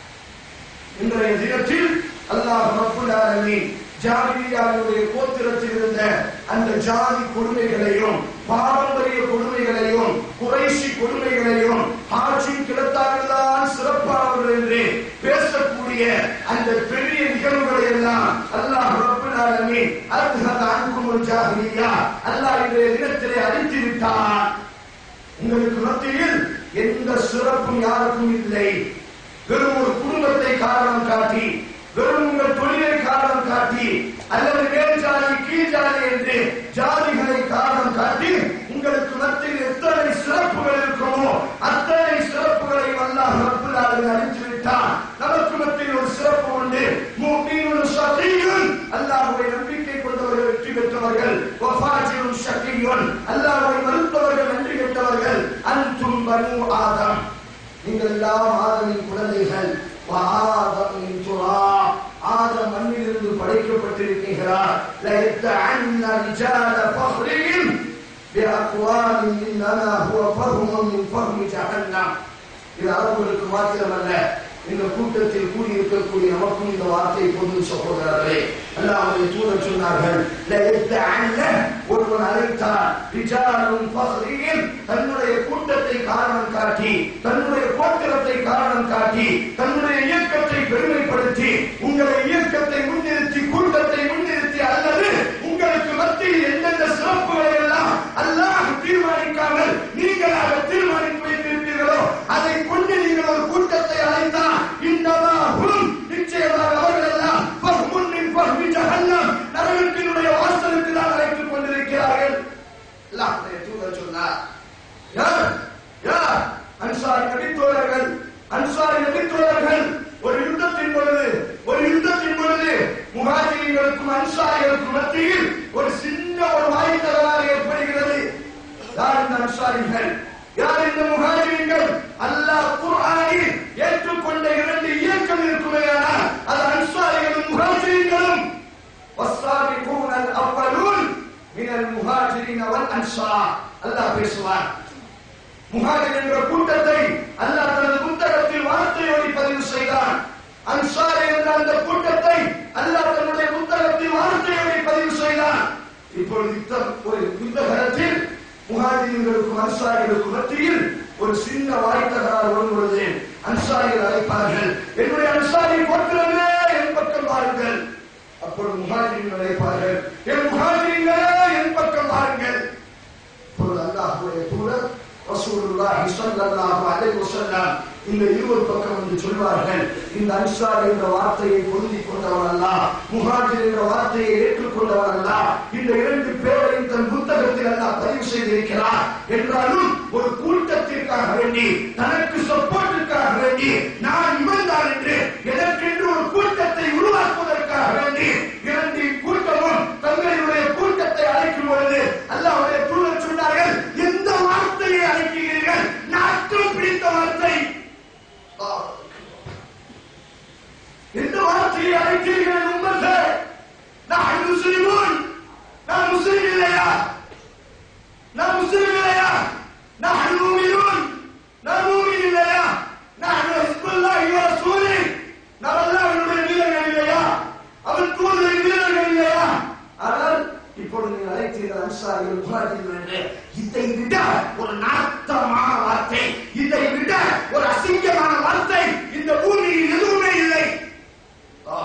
இன்றைய தினத்தில் அல்லாஹ் ரப்புல் ஆலமீன் ஜாகிலியாவுடைய கோத்திரத்தில் இருந்த அந்த ஜாதி கொடுமைகளையும் பாரம்பரிய கொடுமைகளையும் குறைசி கொடுமைகளையும் ஆட்சியின் கிடத்தார்கள் தான் சிறப்பானவர்கள் என்று பேசக்கூடிய அந்த பெரிய நிகழ்வுகளை எல்லாம் அல்லாஹ் ரப்புல் ஆலமீன் அல்ஹத அன்கும் ஜாகிலியா அல்லாஹ் இன்றைய தினத்திலே அழித்து விட்டான் உங்களுக்கு மத்தியில் எந்த சிறப்பும் யாருக்கும் இல்லை வெறும் ஒரு குடும்பத்தை காரணம் காட்டி வெறும் உங்கள் தொழிலை காரணம் காட்டி அல்லது மேல் ஜாதி கீழ் ஜாதி என்று ஜாதிகளை காரணம் காட்டி உங்களுக்கு மத்தியில் எத்தனை சிறப்புகள் இருக்குமோ அத்தனை சிறப்புகளை அல்லாஹ் ரப்புல் ஆலமீன் அழித்து விட்டான் நமக்கு மத்தியில் ஒரு சிறப்பு உண்டு முஃமினுன் ஷகீயுன் அல்லாஹ்வை நம்பிக்கை கொண்டவர்கள் வெற்றி பெற்றவர்கள் வஃபாஜிருன் ஷகீயுன் அல்லாஹ்வை மறுத்தவர்கள் நன்றி கெட்டவர்கள் அன்தும் பனு ஆதம் நீங்கள் எல்லாம் ஆதமின் குழந்தைகள் ஆதமின் துரா ஆதம் மண்ணிலிருந்து படைக்கப்பட்டிருக்கிறார் لَيَتَّعَنَّ رِجَالَ فَخْرِهِمْ بِأَقْوَالٍ إِنَّمَا هُوَ فَهْمٌ مِنْ فَهْمِ جَهَنَّمَ இது அரபுகளுக்கு மாத்திரமல்ல இந்த கூட்டத்தில் கூடியிருக்கக்கூடிய நமக்கும் இந்த வார்த்தை பொது சகோதரர்களே அல்லாஹ்வுடைய தூதர் சொன்னார்கள் لَيَتَّعَنَّ ஒருவன் அழைத்தார் ரிஜாலும் ஃபஹ்ரியும் தன்னுடைய கூட்டத்தை காரணம் காட்டி தன்னுடைய கோத்திரத்தை காரணம் காட்டி தன்னுடைய இயக்கத்தை பெருமைப்படுத்தி உங்களை இயக்கத்தை முன்னிறுத்தி கூட்டத்தை முன்னிறுத்தி அல்லது உங்களுக்கு மத்தியில் எந்தெந்த சிறப்புகளை எல்லாம் அல்லாஹ் தீர்மானிக்காமல் நீங்களாக தீர்மானித்து வைத்திருப்பீர்களோ அதை கொண்டு நீங்கள் ஒரு கூட்டத்தை அழைத்தால் இந்தமாகும் நிச்சயமாக அவர்கள் எல்லாம் பஹ்முன்னின் பஹ்மி ஜஹன்னம் நரகத்தினுடைய வாசலுக்கு தான் அழைத்துக் கொண்டிருக்கிறார்கள் அல்லாஹ்வுடைய தூதர் சொன்னார் யார் யார் அன்சாரி நபித்தோழர்கள் அன்சாரி நபித்தோழர்கள் ஒரு யுத்தத்தின் பொழுது ஒரு யுத்தத்தின் பொழுது முகாஜிகளுக்கும் அன்சாரிகளுக்கும் மத்தியில் ஒரு சின்ன ஒரு வாய்த்தகராறு ஏற்படுகிறது யார் இந்த அன்சாரிகள் யார் இந்த முகாஜிகள் அல்லாஹ் குர்ஆனில் ஏற்றுக்கொண்ட இரண்டு இயக்கம் இருக்குமேயானால் அது அன்சாரிகளும் முகாஜிகளும் والسابقون الأولون من المهاجرين والأنصار அல்லாஹ் பேசுவார் முஹாஜிர் என்ற கூட்டத்தை அல்லாஹ் தனது புத்தகத்தில் வார்த்தையோடு பதிவு செய்தான் அன்சார் என்ற அந்த கூட்டத்தை அல்லாஹ் தன்னுடைய புத்தகத்தில் வார்த்தையோடு பதிவு செய்தான் இப்பொழுது யுத்தம் ஒரு யுத்த காலத்தில் முஹாஜிர்களுக்கும் அன்சாரிகளுக்கும் மத்தியில் ஒரு சின்ன வாய்த்தகராறு வரும் பொழுது அன்சாரிகள் அழைப்பார்கள் என்னுடைய அன்சாரி போக்குறதே என் பக்கம் பாருங்கள் அப்பொழுது முஹாஜிர்கள் அழைப்பார்கள் என் முஹாஜிர்களே என் பக்கம் பாருங்கள் இப்பொழுது அல்லாஹ்வுடைய தூதர் ரசூலுல்லாஹி ஸல்லல்லாஹு அலைஹி வஸல்லம் இந்த இருவர் பக்கம் என்று சொல்வார்கள் இந்த அன்சார் என்ற வார்த்தையை பொருந்திக் கொண்டவன் அல்ல முஹாஜிர் என்ற வார்த்தையை ஏற்றுக்கொண்டவன் அல்ல இந்த இரண்டு பேரையும் தன் புத்தகத்தில் அல்லாஹ் பதிவு செய்திருக்கிறார் என்றாலும் ஒரு கூட்டத்திற்காக வேண்டி தனக்கு சப்போர்ட்டிற்காக வேண்டி நான் இவன்தான் என்று எதற்கென்று ஒரு கூட்டத்தை உருவாக்குவதற்காக வேண்டி இரண்டு கூட்டமும் தங்களுடைய கூட்டத்தை அழைக்கும் பொழுது அல்லாஹ்வுடைய தூதர் சொன்னார்கள் எந்த வார்த்தையை அழைக்கிறீர்கள் நாட்டம் பிடித்த வார்த்தை எந்த வார்த்தையை அழைக்கிறீர்கள் உண்மை நான் முஸ்லிமோன் நான் முஸ்லிம் இல்லையா நான் முஸ்லிம் இல்லையா நான் மூமினூன் நான் மூமின் இல்லையா நான் ஹிஸ்புல்லாஹி வ ரசூலி நான் அல்லாஹ்வுடைய வீரர்கள் இல்லையா அவன் தூதரின் வீரர்கள் இல்லையா ஆனால் இப்பொழுது நீங்கள் அழைத்தீர்கள் அன்சாரிகள் முஹாஜிர்கள் என்று இதை விட ஒரு நாட்டமான வார்த்தை இதை விட ஒரு அசிங்கமான வார்த்தை இந்த பூமியில் எதுவுமே இல்லை ஆ.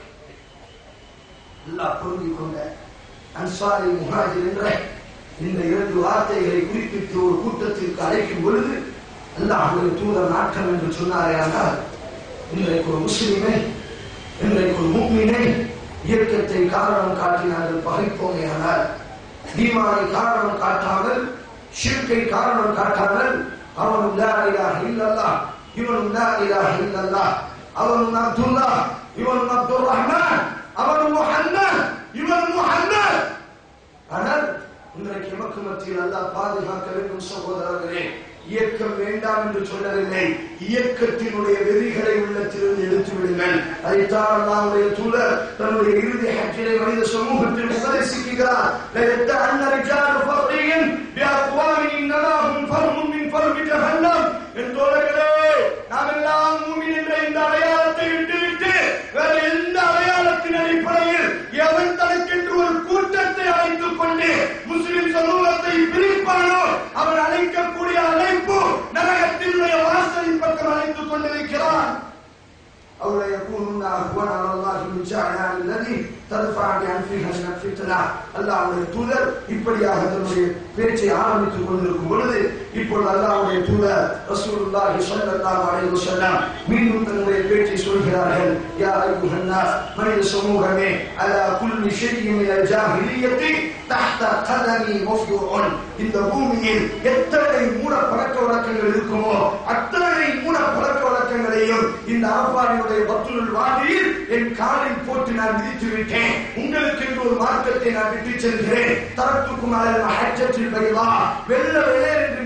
அல்லாஹ் பொருந்திக் கொண்ட அன்சாரி முஹாஜிர் என்ற இந்த இரண்டு வார்த்தைகளை குறிப்பிட்டு ஒரு கூட்டத்திற்கு அழைக்கும் பொழுது அல்லாஹ்வுடைய தூதர் நாட்டம் என்று சொன்னாரே ஆனால் இன்றைக்கு ஒரு முஸ்லிமை இன்றைக்கு ஒரு முக்மினை இயக்கத்தை காரணம் காட்டினார்கள் பகைப்போமே ஆனால் ஈமானை காரணம் காட்டாமல் ஷிர்கை காரணம் காட்டாமல் அவனும் லா இலாஹ இல்லல்லாஹ் இவனும் லா இலாஹ இல்லல்லாஹ் அவனும் அப்துல்லா இவனும் அப்துல் ரஹ்மான் அவனும் முஹம்மத் இவன் முஹம்மத் ஆனால் இன்றைக்கு எமக்கு மத்தியில் அல்லாஹ் பாதுகாக்க வேண்டும் சகோதரர்களே இயக்கம் வேண்டாம் என்று சொல்லவில்லை இயக்கத்தினுடைய வெறிகளை உள்ளத்திலிருந்து எடுத்து விடுங்கள் அதைத்தான் அல்லாஹ்வுடைய தூதர் தன்னுடைய இறுதி ஹஜ்ஜிலே மனித சமூகத்தில் உபதேசிக்கிறார் لَيَتَّعَنَّ رِجَالُ فَقْرِهِمْ بِأَقْوَامٍ إِنَّمَا هُمْ فَرْهٌ مِنْ فَرْهِ جَهَنَّمْ என் தோழர்களே நாம் எல்லாம் மூமின் என்ற இந்த அடையாளத்தை விட்டுவிட்டு வேற எந்த அடையாளத்தின் அடிப்படையில் எவன் தனக்கென்று ஒரு கூட்டத்தை அழைத்துக் கொண்டு முஸ்லிம் சமூகத்தை பிரிப்பானோ அவன் அழைக்கக்கூடிய அழைப்பு நரகத்தினுடைய வாசலின் பக்கம் அழைத்துக் கொண்டிருக்கிறான் أو لا يكونن أهون على الله من جعلنا الذي ترفع بأنفها من الفتنة அல்லாஹ்வுடைய தூதர் இப்படியாக தன்னுடைய பேச்சை ஆரம்பித்துக் கொண்டிருக்கும் பொழுது இப்பொழுது அல்லாஹ்வுடைய தூதர் ரசூலுல்லாஹி ஸல்லல்லாஹு அலைஹி வஸல்லம் மீண்டும் தன்னுடைய பேச்சை சொல்கிறார்கள் யா அய்யுஹன் நாஸ் மனித சமூகமே அலா குல்லி ஷைஇன் மினல் ஜாஹிலியத்தி தஹ்த கதமி மஃப்துஉன் இந்த பூமியில் எத்தனை மூட பழக்க வழக்கங்கள் இருக்குமோ அத்தனை மூட பழக்க வழக்கங்களையும் இந்த அரபானியுடைய பத்துல் வாதியில் என் காலில் போட்டு நான் விதித்து விட்டேன் உங்களுக்கு என்று ஒரு மார்க்கத்தை நான் விட்டு செல்கிறேன் தரத்துக்கும் அலல் மஹஜத்தில் பைலா வெள்ள வெள்ளை என்று மின்னக்கூடிய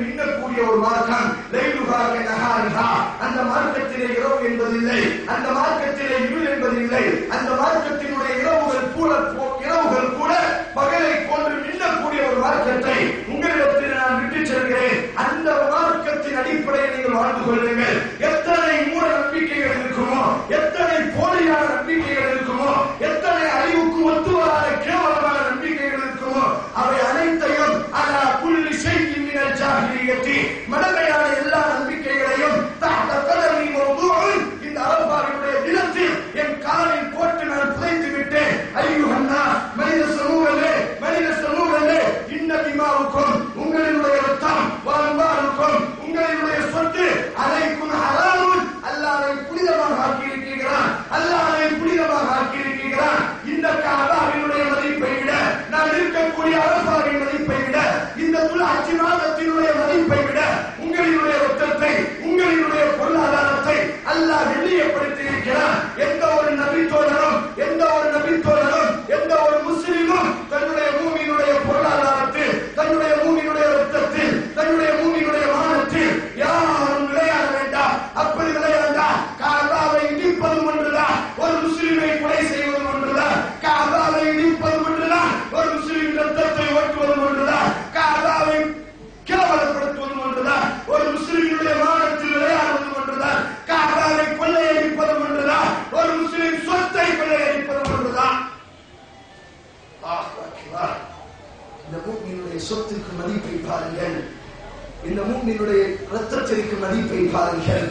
சொல்லக்கூடிய ஒரு மார்க்கம் லைலுகாக நகாரிகா அந்த மார்க்கத்திலே இரவு என்பதில்லை அந்த மார்க்கத்திலே இருள் என்பதில்லை அந்த மார்க்கத்தினுடைய இரவுகள் கூட இரவுகள் கூட பகலை போன்று மின்னக்கூடிய ஒரு மார்க்கத்தை உங்களிடத்தில் நான் விட்டு செல்கிறேன் அந்த மார்க்கத்தின் அடிப்படையில் நீங்கள் வாழ்ந்து கொள்ளுங்கள் எத்தனை மூட நம்பிக்கைகள் இருக்குமோ எத்தனை போலியான நம்பிக்கைகள் இருக்குமோ எத்தனை அறிவுக்கு ஒத்துவராத கேவலமான நம்பிக்கைகள் இருக்குமோ அவை அனைத்தையும் அலா புள்ளி செய்தி மினல் ஜாகிலியத்தி மடமையான எல்லா நம்பிக்கைகளையும் தஹ்த கதமி மௌதூஉன் இந்த அரபாவினுடைய தினத்தில் என் காலில் போட்டு நான் புதைத்து விட்டேன் ஐயுஹன்னா மனித சமூகமே மனித சமூகமே இன்ன திமாவுக்கும் உங்களினுடைய ரத்தம் வாழ்வாருக்கும் உங்களினுடைய சொத்து அதைக்கும் ஹராமுன் அல்லாஹ்வை புனிதமாக ஆக்கியிருக்கிறான் அல்லாஹ்வை புனிதமாக ஆக்கியிருக்கிறான் இந்த காபாவினுடைய மதிப்பை விட நான் இருக்கக்கூடிய அரபாவின் மதிப்பை விட இந்த துலாட்சி மாதத்தினுடைய மதிப்பை விட உங்களினுடைய ரத்தத்தை உங்களினுடைய பொருளாதாரத்தை அல்லாஹ் வெள்ளியப்படுத்தி இருக்கிறான் எந்த ஒரு நபித்தோழரும் எந்த ஒரு நபித்தோழரும் எந்த ஒரு முஸ்லிமும் தன்னுடைய பூமியினுடைய பொருளாதாரத்தில் தன்னுடைய பூமியினுடைய ரத்தத்தில் தன்னுடைய பூமியினுடைய மானத்தில் யாரும் விளையாட வேண்டாம் அப்படி விளையாண்டா காபாவை இடிப்பதும் ஒன்றுதான் ஒரு முஸ்லிமை கொலை செய்வதும் ஒன்றுதான் காபாவை இடிப்பதும் ஒன்றுதான் ஒரு முஸ்லிம் ரத்தத்தை ஓட்டுவதும் ஒன்றுதான் காபாவை கேவலப்படுத்துவதும் ஒன்றுதான் ஒரு முஸ்லிமுடைய மானத்தில் விளையாடுவதும் ஒன்றுதான் காபாவை கொள்ளையடிப்பதும் ஒன்றுதான் ஒரு முஸ்லிம் சொத்தை கொள்ளையடிப்பதும் ஒன்றுதான் அல்லாஹ் அக்பர். இந்த மூமியினுடைய சொத்துக்கு மதிப்பை பாருங்கள் இந்த மூமியினுடைய ரத்தத்திற்கு மதிப்பை பாருங்கள்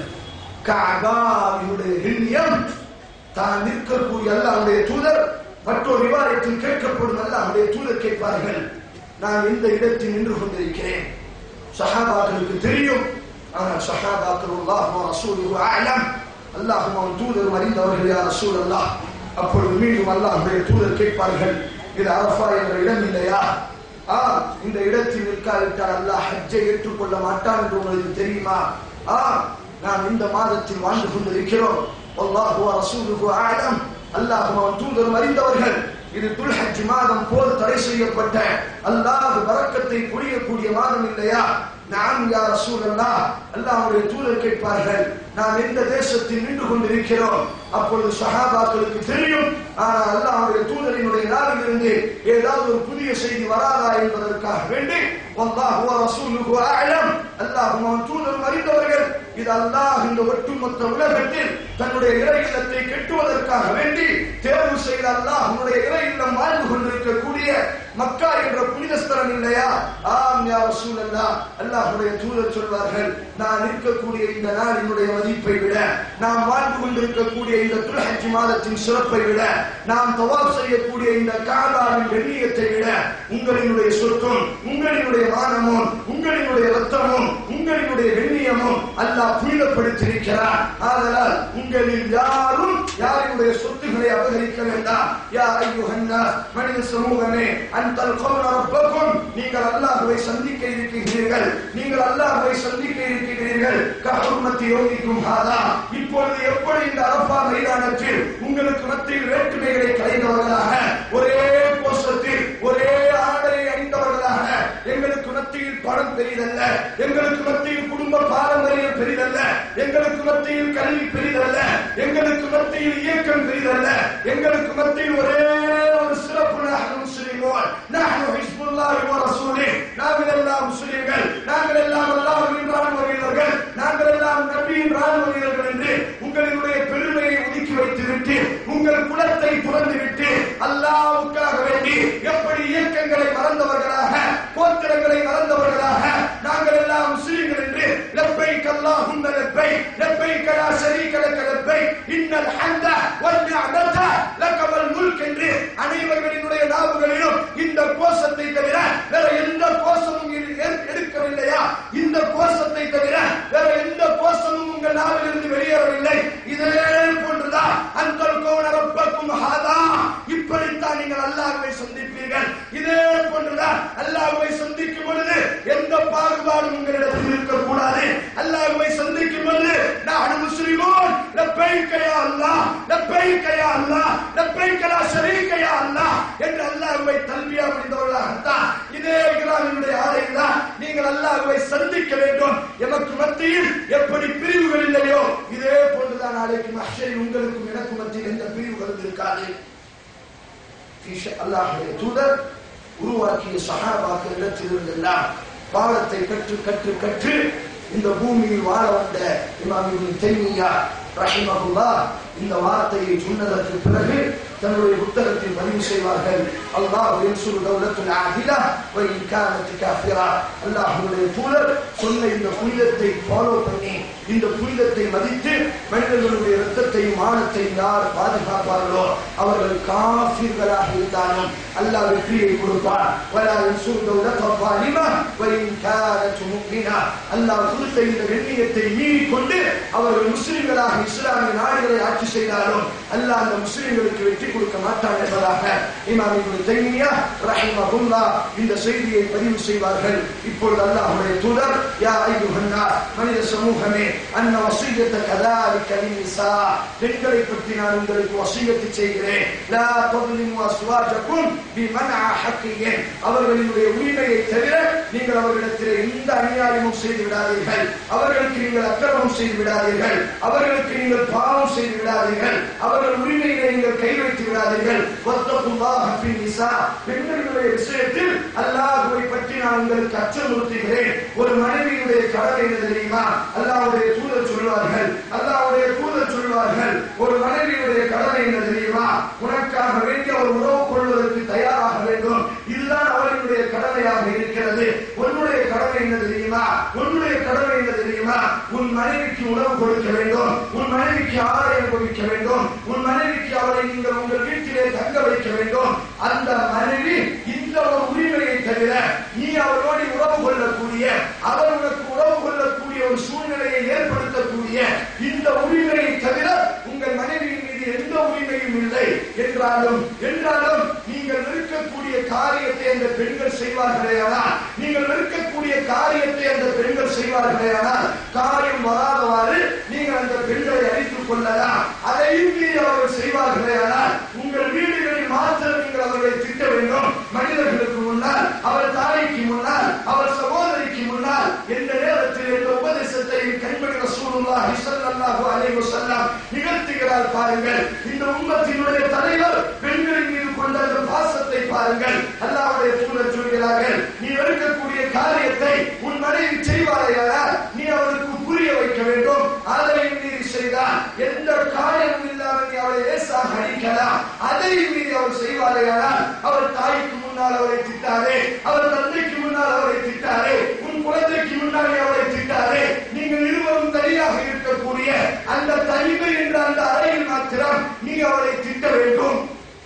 காபாவினுடைய கண்ணியம் தான் நிற்கக்கூடிய அல்லாஹ்வுடைய தூதர் மற்றொரு விவாதத்தில் கேட்கப்படும் அல்லாஹ்வுடைய தூதர் கேட்பார்கள் நான் எந்த இடத்தில் நின்று கொண்டிருக்கிறேன் சஹாபாக்களுக்கு தெரியும் ஆனால் சஹாபாக்கள் அல்லாஹ் ரசூலுஹு அஅலம் அல்லாஹும் அவன் தூதரும் அறிந்தவர்கள் யார் ரசூல் அல்லாஹ் அப்பொழுது மீண்டும் அல்லாஹ்வுடைய தூதர் கேட்பார்கள் இது அரஃபா என்ற இடம் இல்லையா ஆ இந்த இடத்தில் நிற்காவிட்டால் அல்லாஹ் ஹஜ்ஜை ஏற்றுக்கொள்ள மாட்டான் என்று உங்களுக்கு தெரியுமா ஆ நாம் இந்த மாதத்தில் வாழ்ந்து கொண்டிருக்கிறோம் அல்லாஹு ரசூலுஹு அஅலம் அல்லாஹும் அவன் தூதரும் அறிந்தவர்கள் இது துல்ஹஜ் மாதம் போர் தடை செய்யப்பட்ட அல்லாஹ் பரக்கத்தை புரியக்கூடிய மாதம் இல்லையா நாம் யா ரசூலல்லாஹ் அல்லாஹ்வுடைய தூதர் கேட்பார்கள் நாம் எந்த தேசத்தில் நின்று கொண்டிருக்கிறோம் அப்பொழுது சஹாபாக்களுக்கு தெரியும் ஆனால் அல்லாஹ்வுடைய தூதரினுடைய நாவிலிருந்து ஏதாவது ஒரு புதிய செய்தி வராதா என்பதற்காக வேண்டி வல்லாஹு வ ரசூலுஹு அஅலம் அல்லாஹ்வும் அவன் தூதரும் அறிந்தவர்கள் இது அல்லாஹ் இந்த ஒட்டுமொத்த உலகத்தில் தன்னுடைய இறை இல்லத்தை கெட்டுவதற்காக வேண்டி தேர்வு செய்த அல்லாஹ் உன்னுடைய இறை இல்லம் வாழ்ந்து கொண்டிருக்கக்கூடிய மக்கா என்ற புனித ஸ்தலம் இல்லையா ஆம் யா ரசூலல்லாஹ் அல்லாஹ்வுடைய தூதர் சொல்வார்கள் நான் இருக்கக்கூடிய இந்த நாளினுடைய மதிப்பை விட நாம் வாழ்ந்து கொண்டிருக்கக்கூடிய இந்த துல்ஹஜ் மாதத்தின் சிறப்பை விட நாம் தவாப் செய்யக்கூடிய இந்த காபாவின் கண்ணியத்தை விட உங்களினுடைய சொத்தும் உங்களினுடைய மானமும் உங்களினுடைய ரத்தமும் உங்களினுடைய கண்ணியமும் அல்லாஹ் புனிதப்படுத்தியிருக்கிறார் ஆதலால் உங்களில் யாரும் யாருடைய சொத்துக்களை அபகரிக்க வேண்டாம் யா ஐயுஹன்னா மனித சமூகமே அன்தல் கௌன ரப்பக்கும் நீங்கள் அல்லாஹ்வை சந்திக்க இருக்கிறீர்கள் நீங்கள் அல்லாஹ்வை சந்திக்க இருக்கிறீர்கள் கஹுர்மத்தி யோகிக்கும் ஹாதா இப்பொழுது எப்படி இந்த அரபா மைதானத்தில் உங்களுக்கு மத்தியில் வேற்றுமைகளை கலைந்தவர்களாக ஒரே கோஷத்தில் ஒரே ஆடையை அணிந்தவர்களாக எங்களுக்கு மத்தியில் பணம் பெரிதல்ல எங்களுக்கு மத்தியில் குடும்ப பாரம்பரியம் பெரிதல்ல எங்களுக்கு மத்தியில் கல்வி பெரிதல்ல எங்களுக்கு மத்தியில் இயக்கம் பெரிதல்ல எங்களுக்கு மத்தியில் ஒரே ஒரு சிறப்பு நஹ்னு முஸ்லிமோன் நஹ்னு ஹிஸ்புல்லாஹி வ ரசூலிஹ் நாங்கள் எல்லாம் முஸ்லிம்கள் நாங்கள் எல்லாம் அல்லாஹ்வின் ராணுவ வீரர்கள் நாங்கள் எல்லாம் நபியின் ராணுவ வீரர்கள் என்று உங்களினுடைய பெருமையை ஒதுக்கி வைத்துவிட்டு உங்கள் குலத்தை புறந்துவிட்டு அல்லாஹ்வுக்காக வேண்டி எப்படி இயக்கங்களை மறந்தவர்களாக கோத்திரங்களை மறந்தவர்களாக நாங்கள் எல்லாம் முஸ்லிம்கள் என்று லப்பை கல்லாஹும் லப்பை லப்பை கலா ஷரீக லக்க லப்பை இன்னல் ஹம்த வல் நிஅமத லக்க வல் முல்க் என்று அனைவர்களினுடைய நாவுகளிலும் இந்த கோஷத்தை தவிர வேற எந்த கோஷமும் இரு- எ- எடுக்கவில்லையா இந்த கோஷத்தை தவிர வேற எந்த கோஷமும் உங்கள் நாவிலிருந்து வெளியேறவில்லை இதே போன்றுதான் அந்த கோண ரப்பக்கும் ஹாதா இப்படித்தான் நீங்கள் அல்லாஹ்வை சந்திப்பீர்கள் இதே போன்றுதான் அல்லாஹ்வை சந்திக்கும் பொழுது எந்த பாகுபாடும் உங்களிடத்தில் இருக்கக்கூடாது அல்லாஹ்வை சந்திக்கும் பொழுது நான் முஸ்லிமோன் லப்பைக்க யா அல்லாஹ் லப்பைக்க யா அல்லாஹ் லப்பைக்க லா ஷரீக்க யா அல்லாஹ் என்று அல்லாஹ்வை தல்பியா முடிந்தவர்களாகத்தான் இதே இக்ராமினுடைய ஆடையில் தான் நீங்கள் அல்லாஹ்வை சந்திக்க வேண்டும் பிரிவுகள் இல்லையோ இதே போன்றுதான் நாளைக்கு மஹ்ஷரில் உங்களுக்கும் எனக்கும் மத்தியில் எந்த பிரிவுகளும் இருக்காது அல்லாஹுடைய தூதர் உருவாக்கிய சஹாபாக்கள் இடத்திலிருந்தெல்லாம் பாடத்தை கற்று கற்று கற்று இந்த பூமியில் வாழ வந்த இமாம் இப்னு தைமியா ரஹிமஹுல்லா இந்த வார்த்தையை சொன்னதற்கு பிறகு தன்னுடைய புத்தகத்தில் பதிவு செய்வார்கள் அல்லாஹ் யன்சுரு தௌலத்துல் ஆதிலா வ இன் கானத் காஃபிரா அல்லாஹ்வுடைய தூதர் சொன்ன இந்த புனிதத்தை ஃபாலோ பண்ணி இந்த புனிதத்தை மதித்து மனிதர்களுடைய இரத்தத்தையும் மானத்தையும் யார் பாதுகாப்பார்களோ அவர்கள் காஃபிர்களாக இருந்தாலும் அல்லாஹ் வெற்றியை கொடுப்பார் வலா யன்சுரு தௌலத்த ظالما وإن كانت مؤمنة அல்லாஹ் கொடுத்த இந்த வெண்ணியத்தை மீறி கொண்டு அவர்கள் முஸ்லிம்களாக இஸ்லாமிய நாடுகளை ஆட்சி செய்தாலும் அல்லாஹ் அந்த முஸ்லிம்களுக்கு வெற்றி கொடுக்க மாட்டான் என்பதாக இமாம் இப்னு தைமியா ரஹிமஹுல்லா இந்த செய்தியை பதிவு செய்வார்கள் இப்பொழுது அல்லாஹ்வுடைய தூதர் யா ஐயுஹன்னா மனித சமூகமே அன்ன வசியத்த கதாலிக லின்னிசா பெண்களை பற்றி நான் உங்களுக்கு வசியத்து செய்கிறேன் லா தظلموا அஸ்வாஜக்கும் பிமன்அ ஹக்கியின் அவர்களுடைய உரிமையை தவிர நீங்கள் அவர்களிடத்தில் எந்த அநியாயமும் செய்து விடாதீர்கள் அவர்களுக்கு நீங்கள் அக்கிரமம் செய்து விடாதீர்கள் அவர்களுக்கு நீங்கள் பாவம் செய்து விடாதீர்கள் அவர்கள் உரிமைகளை நீங்கள் கை வைத்து விடாதீர்கள் வத்தகுல்லாஹ ஃபி நிசா பெண்களுடைய விஷயத்தில் அல்லாஹ்வை பற்றி நான் உங்களுக்கு அச்சமுறுத்துகிறேன் ஒரு மனைவியுடைய கடமை என்ன தெரியுமா அல்லாஹ்வுடைய தூதர் சொல்வார்கள் அல்லாஹ்வுடைய தூதர் சொல்வார்கள் ஒரு மனைவியுடைய கடமை என்ன தெரியுமா உனக்காக வேண்டி அவர் உறவு கொள்வதற்கு தயாராக வேண்டும் இதுதான் அவர்களுடைய கடமையாக இருக்கிறது உன்னுடைய கடமை என்ன தெரியுமா உன்னுடைய கடமை என்ன தெரியுமா உன் மனைவிக்கு உணவு கொடுக்க வேண்டும் உன் மனைவிக்கு ஆடை அனுபவிக்க வேண்டும் உன் மனைவிக்கு அவளை நீங்கள் உங்கள் வீட்டிலே தங்க வைக்க வேண்டும் அந்த மனைவி இந்த ஒரு உரிமையை தவிர நீ அவளோடு உறவு கொள்ளக்கூடிய அவர் உனக்கு உறவு கொள்ளக்கூடிய ஒரு சூழ்நிலையை ஏற்படுத்தக்கூடிய இந்த உரிமையை தவிர உங்கள் மனைவியின் மீது எந்த உரிமையும் இல்லை என்றாலும் என்றாலும் நீங்கள் நிற்கக்கூடிய காரியத்தை அந்த பெண்கள் செய்வார்களேயானால் நீங்கள் நிற்கக்கூடிய காரியத்தை அந்த பெண்கள் செய்வார்களேயானால் காரியம் வராதவாறு நீங்கள் அந்த பெண்களை அழித்துக் கொள்ளலாம் அதையும் மீறி அவர்கள் செய்வார்களேயானால் உங்கள் வீடுகளில் மாத்திரம் நீங்கள் அவர்களை திட்ட வேண்டும் மனிதர்களுக்கு முன்னால் அவர் தாய்க்கு முன்னால் அவர் சகோதரிக்கு முன்னால் எந்த நேரத்தில் எந்த உபதேசத்தை கண்மணி ரசூலுல்லாஹி ஸல்லல்லாஹு அலைஹி வஸல்லம் நிகழ்த்துகிறார் பாருங்கள் இந்த உம்மத்தினுடைய தலைவர் பெண்களின் மீது கொண்ட அந்த பாசத்தை பாருங்கள் அல்லாஹ்வுடைய தூதர் சொல்கிறார்கள் நீ வெறுக்கக்கூடிய காரியத்தை உன் மனைவி செய்வாரையானால் நீ அவருக்கு புரிய வைக்க வேண்டும் அதை மீறி செய்தால் எந்த காயமும் இல்லாமல் நீ அவளை லேசாக அடிக்கலாம் அதை மீறி அவர் செய்வாரையானால் அவர் தாய்க்கு முன்னால் அவரை திட்டாரே அவர் தந்தைக்கு முன்னால் அவரை திட்டாரே உன் குழந்தைக்கு முன்னால் நீ அவரை திட்டாரே நீங்கள் இருவரும் தனியாக இருக்கக்கூடிய அந்த தனிமை என்ற அந்த அறையில் மாத்திரம் நீ அவரை திட்ட வேண்டும்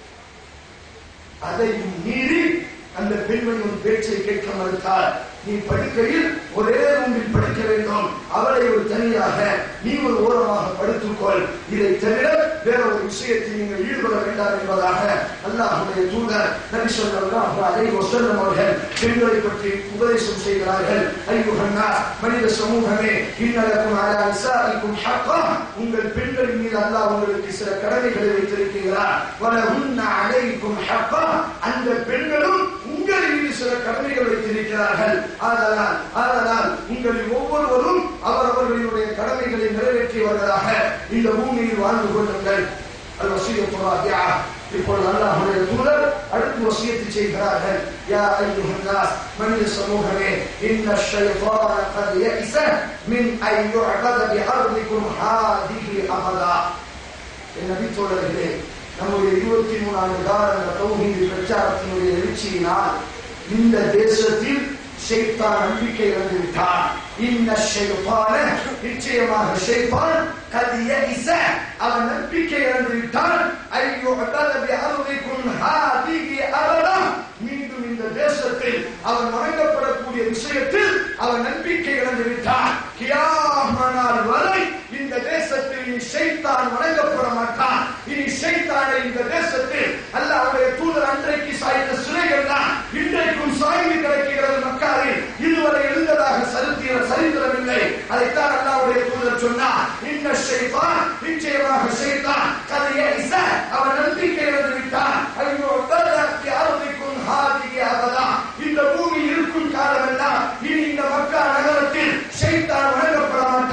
அதையும் மீறி அந்த பெண்மணி உன் பேச்சை கேட்க மறுத்தார் நீ படுக்கையில் ஒரே ரூமில் படுக்க வேண்டும் அவளை ஒரு தனியாக நீ ஒரு ஓரமாக படுத்துக்கொள் இதை தவிர வேற ஒரு விஷயத்தில் நீங்கள் ஈடுபட வேண்டாம் என்பதாக அல்லாஹுடைய தூதர் நபி ஸல்லல்லாஹு அலைஹி வஸல்லம் அவர்கள் பெண்களை பற்றி உபதேசம் செய்கிறார்கள் ஐயுஹன்னா மனித சமூகமே இன்னலக்கும் அலா நிசாஇக்கும் ஹக்கா உங்கள் பெண்களின் மீது அல்லாஹ் உங்களுக்கு சில கடமைகளை வைத்திருக்கிறார் வலஹுன்ன அலைக்கும் ஹக்கா அந்த பெண்களும் உங்கள் மீது சில கடமைகள் வைத்திருக்கிறார்கள் ஆதலால் ஆதலால் உங்களில் ஒவ்வொருவரும் அவரவர்களுடைய கடமைகளை நிறைவேற்றியவர்களாக இந்த பூமியில் வாழ்ந்து கொள்ளுங்கள் அது வசியத்துறாகியா இப்பொழுது அல்லாஹுடைய தூதர் அடுத்து வசியத்து செய்கிறார்கள் யா ஐயுஹன் நாஸ் மனித சமூகமே இன்ன ஷைத்தான قد يئس من ان يعبد بارضكم هذه ابدا என் நபி தோழர்களே நம்முடைய இருபத்தி மூணு ஆண்டு கால அந்த தௌஹீது பிரச்சாரத்தினுடைய எழுச்சியினால் இந்த தேசத்தில் ஷைத்தான் நம்பிக்கை இழந்து விட்டான் இன்ன ஷைத்தான நிச்சயமாக ஷைத்தான் கது யஇஸ அவன் நம்பிக்கை இழந்து விட்டான் ஐயோ அபலபி அருதிக்கும் ஹாதிகி அபதா மீண்டும் இந்த தேசத்தில் அவன் வணங்கப்படக்கூடிய விஷயத்தில் அவன் நம்பிக்கை இழந்து விட்டான் கியாமனால் வரை இந்த தேசத்தில் இனி ஷைத்தான் வணங்கப்பட மாட்டான் இனி ஷைத்தானை இந்த தேசத்தில் அல்லாஹ்வுடைய தூதர் அன்றைக்கு சாய்ந்த சிலைகள் தான் இன்றைக்கும் சாய்ந்து கிடக்கிறது மக்காரில் இதுவரை எழுந்ததாக சரித்திர சரித்திரமில்லை அதைத்தான் அல்லாஹ்வுடைய தூதர் சொன்னார் இந்த ஷைத்தான் நிச்சயமாக ஷைத்தான் கதையை இச அவன் நம்பிக்கை இழந்து விட்டான் ஐயோ தலத்தி அருதிக்கும் ஹாதிகி அபதா இந்த பூமி இருக்கும் காலமெல்லாம் இனி இந்த மக்கா நகரத்தில் ஷைத்தான் வணங்கப்பட மாட்டான்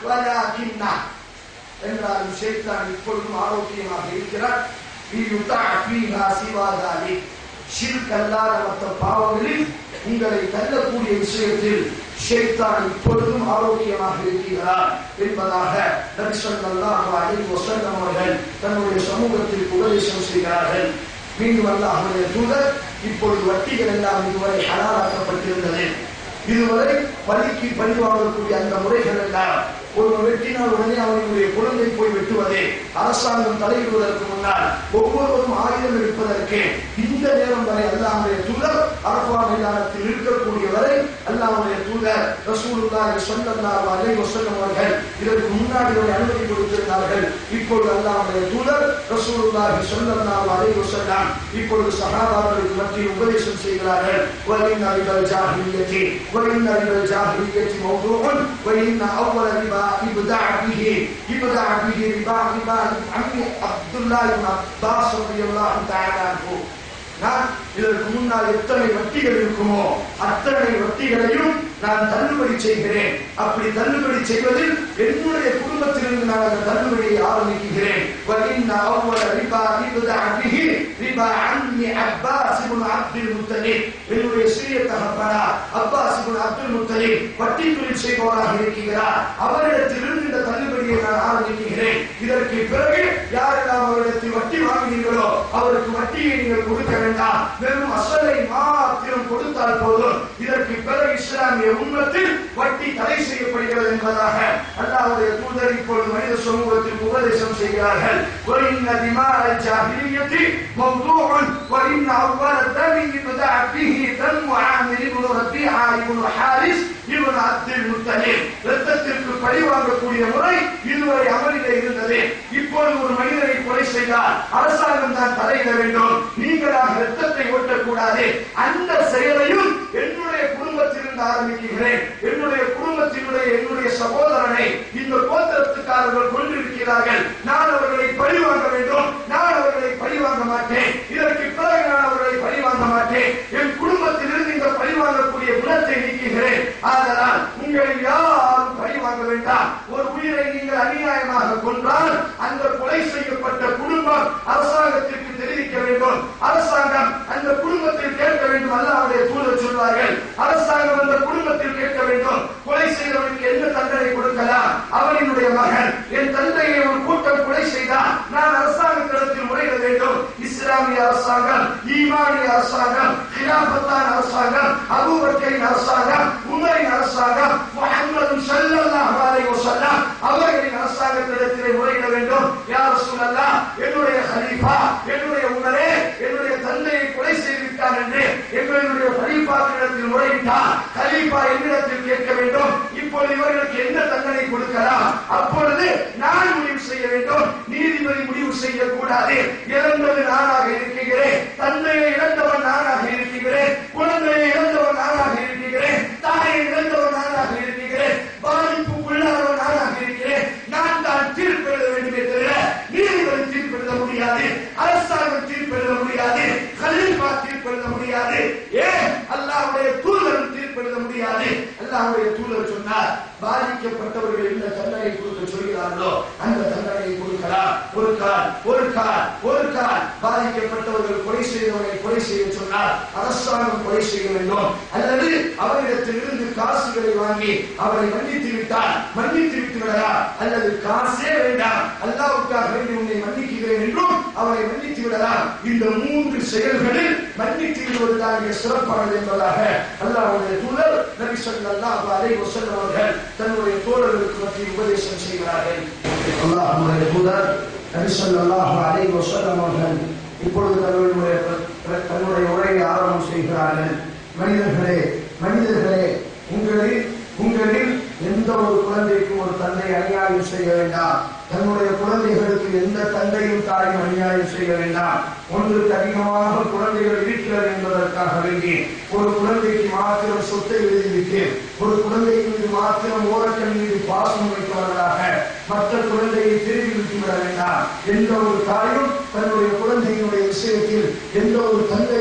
வலாகின்னா என்றாலும் ஷேத்தான் இப்பொழுதும் ஆரோக்கியமாக இருக்கிறார் லியுத்தா ஃபீஹா சிவா தாலிக். ஷிர்க் அல்லாத மற்ற பாவங்களில் உங்களை தள்ளக்கூடிய விஷயத்தில் ஷேத்தான் இப்பொழுதும் ஆரோக்கியமாக இருக்கிறார் என்பதாக நபி ஸல்லல்லாஹு அலைஹி வஸல்லம் அவர்கள் தன்னுடைய சமூகத்தில் உபதேசம் செய்கிறார்கள் மீண்டும் அல்லாஹ்வுடைய தூதர் இப்பொழுது வட்டிகள் எல்லாம் இதுவரை ஹலாலாக்கப்பட்டிருந்தது இதுவரை பலிக்கு பழி வாங்கக்கூடிய அந்த முறைகள் எல்லாம் ஒருவன் வெட்டினால் உடனே அவனுடைய குழந்தை போய் வெட்டுவதே அரசாங்கம் தலையிடுவதற்கு முன்னால் ஒவ்வொருவரும் ஆயுதம் எடுப்பதற்கு இந்த நேரம் வரை அல்லாஹ்வுடைய தூதர் அரபா மைதானத்தில் இருக்கக்கூடிய வரை அல்லாஹ்வுடைய தூதர் ரசூலுல்லாஹி ஸல்லல்லாஹு அலைஹி வஸல்லம் அவர்கள் இதற்கு முன்னாடி ஒரு அனுமதி கொடுத்திருந்தார்கள் இப்பொழுது அல்லாஹ்வுடைய தூதர் ரசூலுல்லாஹி ஸல்லல்லாஹு அலைஹி வஸல்லம் இப்பொழுது சஹாபாக்களுக்கு மத்தியில் உபதேசம் செய்கிறார்கள் وَإِنَّ رِبَا الْجَاهِلِيَّةِ وَإِنَّ رِبَا الْجَاهِلِيَّةِ مَوْضُوعٌ وَإِنَّ أَوَّلَ رِبَا ابْدَعَ بِهِ ابْدَعَ بِهِ رِبَا رِبَا عَمِّ عبد الله بن عباس رضي الله تعالى عنه நான் இதற்கு முன்னால் எத்தனை வட்டிகள் இருக்குமோ அத்தனை வட்டிகளையும் நான் தள்ளுபடி செய்கிறேன் அப்படி தள்ளுபடி செய்வதில் என்னுடைய குடும்பத்திலிருந்து நான் அந்த தள்ளுபடியை ஆரம்பிக்கிறேன் وَإِنَّ أَوَّلَ رِبَا ابْدَعَ بِهِ رِبَا عَمِّ عَبَّاسِ بن عبد المطلب என்னுடைய சிறிய தகப்பனா அப்பாஸ் இப்னு அப்துல் முத்தலிப் வட்டி தொழில் செய்பவராக இருக்கிறார் அவரிடத்திலிருந்து இந்த தள்ளுபடியை நான் ஆரம்பிக்கிறேன் இதற்கு பிறகு யாரெல்லாம் அவரிடத்தில் வட்டி வாங்கினீர்களோ அவருக்கு வட்டியை நீங்கள் கொடுக்க வேண்டாம் வெறும் அசலை மாத்திரம் கொடுத்தால் போதும் இதற்கு பிறகு இஸ்லாமிய உண்மத்தில் வட்டி தடை செய்யப்படுகிறது என்பதாக அல்லாஹ்வுடைய தூதர் இப்பொழுது மனித சமூகத்தில் உபதேசம் செய்கிறார்கள் وَإِنَّ دِمَاءَ الْجَاهِلِيَّةِ مَوْضُوعٌ وَإِنَّ أَوَّلَ الدَّمِ يُبْدَأَ بِهِ دَمُّ عَامِرِ بْنُ رَبِيعَةَ بْنُ حارث بْنُ عبد المطلب இரத்தத்திற்கு பழி வாங்கக்கூடிய முறை இதுவரை அமலிலே இருந்தது இப்பொழுது ஒரு மனிதனை கொலை செய்தால் அரசாங்கம் தான் தலையிட வேண்டும் நீங்களாக இரத்தத்தை ஓட்டக்கூடாது அந்த செயலையும் என்னுடைய குடும்பத்திலிருந்து ஆரம்பிக்கிறேன் என்னுடைய குடும்பத்தினுடைய என்னுடைய சகோதரனை இந்த கோத்திரத்துக்காரர்கள் கொண்டிருக்கிறார்கள் நான் அவர்களை பழி வாங்க வேண்டும் நான் அவர்களை பழி வாங்க மாட்டேன் இதற்கு பிறகு நான் அவர்களை பழி வாங்க மாட்டேன் என் குடும்பத்திலிருந்து இந்த பழி வாங்கக்கூடிய குணத்தை நீக்குகிறேன் ஆதலால் உங்களில் யாரும் பழி வாங்க வேண்டாம் ஒரு உயிரை நீங்கள் அநியாயமாக கொன்றால் அந்த கொலை செய்யப்பட்ட குடும்பம் அரசாங்கத்திற்கு தெரிவிக்க வேண்டும் அரசாங்கம் அந்த குடும்பத்தில் கேட்க வேண்டும் அல்லாவுடைய தூதர் சொல்வார்கள் அரசாங்கம் அந்த குடும்பத்தில் கேட்க வேண்டும் கொலை செய்தவனுக்கு என்ன தண்டனை கொடுக்கலாம் அவனினுடைய மகன் என் தந்தையை ஒரு கூட்டம் கொலை செய்தால் நான் அரசாங்கத்திடத்தில் முறையிட வேண்டும் இஸ்லாமிய அரசாங்கம் ஈமானிய அரசாங்கம் கிலாபத்தான் அரசாங்கம் அபூபக்கரின் அரசாங்கம் உமரின் அரசாங்கம் முஹம்மது ஸல்லல்லாஹு அலைஹி வஸல்லம் அவர்களின் அரசாங்கத்திடத்திலே முறையிட வேண்டும் யா ரசூலல்லாஹ் என்னுடைய ஹலீஃபா என்னுடைய உமரே என்னுடைய தந்தையை கொலை செய்து விட்டார் என்று எங்களுடைய ஹலீஃபாக்களிடத்தில் முறையிட்டார் ஹலீஃபா என்னிடத்தில் கேட்க வேண்டும் இப்பொழுது இவர்களுக்கு என்ன தண்டனை கொடுக்கலாம் அப்பொழுது நான் முடிவு செய்ய வேண்டும் நீதிபதி முடிவு செய்யக்கூடாது இறந்தது நானாக இருக்கிறேன் தந்தையை இழந்தவன் நானாக இருக்கிறேன் குழந்தையை இழந்தவன் நானாக இருக்கிறேன் தாயை இழந்தவன் நானாக இருக்கிறேன் பாதிப்புக்குள்ளானவன் நானாக இருக்கிறேன் நான் தான் தீர்ப்பு எழுத வேண்டுமே தவிர நீதிபதி தீர்ப்பு எழுத முடியாது அரசாங்கம் தீர்ப்பு எழுத முடியாது கலீஃபா தீர்ப்பு எழுத முடியாது ஏன் அல்லாஹ்வுடைய தூதரும் தீர்ப்பு எழுத முடியாது அல்லாஹ்வுடைய தூதர் சொன்னார் பாதிக்கப்பட்டவர்கள் என்ன தண்டனை கொடுக்க சொல்கிறார்களோ அந்த தண்டனையை கொடுக்கலாம் ஒரு கால் ஒரு கால் ஒரு கால் பாதிக்கப்பட்டவர்கள் கொலை செய்தவனை கொலை செய்ய சொன்னால் அரசாங்கம் கொலை செய்ய வேண்டும் அல்லது அவரிடத்தில் இருந்து காசுகளை வாங்கி அவரை மன்னித்து விட்டால் மன்னித்து விட்டு விடலாம் அல்லது காசே வேண்டாம் அல்லாவுக்காக வேண்டி உன்னை மன்னிக்கிறேன் என்றும் அவரை மன்னித்து விடலாம் இந்த மூன்று செயல்களில் மன்னித்து விடுவதுதான் மிக சிறப்பானது என்பதாக அல்லாஹ்வுடைய தூதர் நபி ஸல்லல்லாஹு அலைஹி வஸல்லம் அவர்கள் தன்னுடைய தோழர்களுக்கு மத்தியில் உபதேசம் செய்கிறார்கள் அல்லாஹ்வுடைய தூதர் நபி ஸல்லல்லாஹு அலைஹி வஸல்லம் அவர்கள் இப்பொழுது தன்னுடைய தன்னுடைய உரையை ஆரம்பம் செய்கிறார்கள் மனிதர்களே மனிதர்களே உங்களில் உங்களில் எந்த ஒரு குழந்தைக்கும் ஒரு தந்தை அநியாயம் செய்ய வேண்டாம் தன்னுடைய குழந்தைகளுக்கு எந்த தந்தையும் தாயும் அநியாயம் செய்ய வேண்டாம் ஒன்றுக்கு அதிகமாக குழந்தைகள் இருக்கிறது என்பதற்காக வேண்டி ஒரு குழந்தைக்கு மாத்திரம் சொத்தை எழுதிவிட்டு ஒரு குழந்தைக்கு மீது மாத்திரம் ஓரக்கண் மீது பாசம் வைப்பவர்களாக மற்ற குழந்தையை திருப்பி விட்டுவிட வேண்டாம் எந்த ஒரு தாயும் தன்னுடைய குழந்தையினுடைய விஷயத்தில் எந்த ஒரு தந்தையும்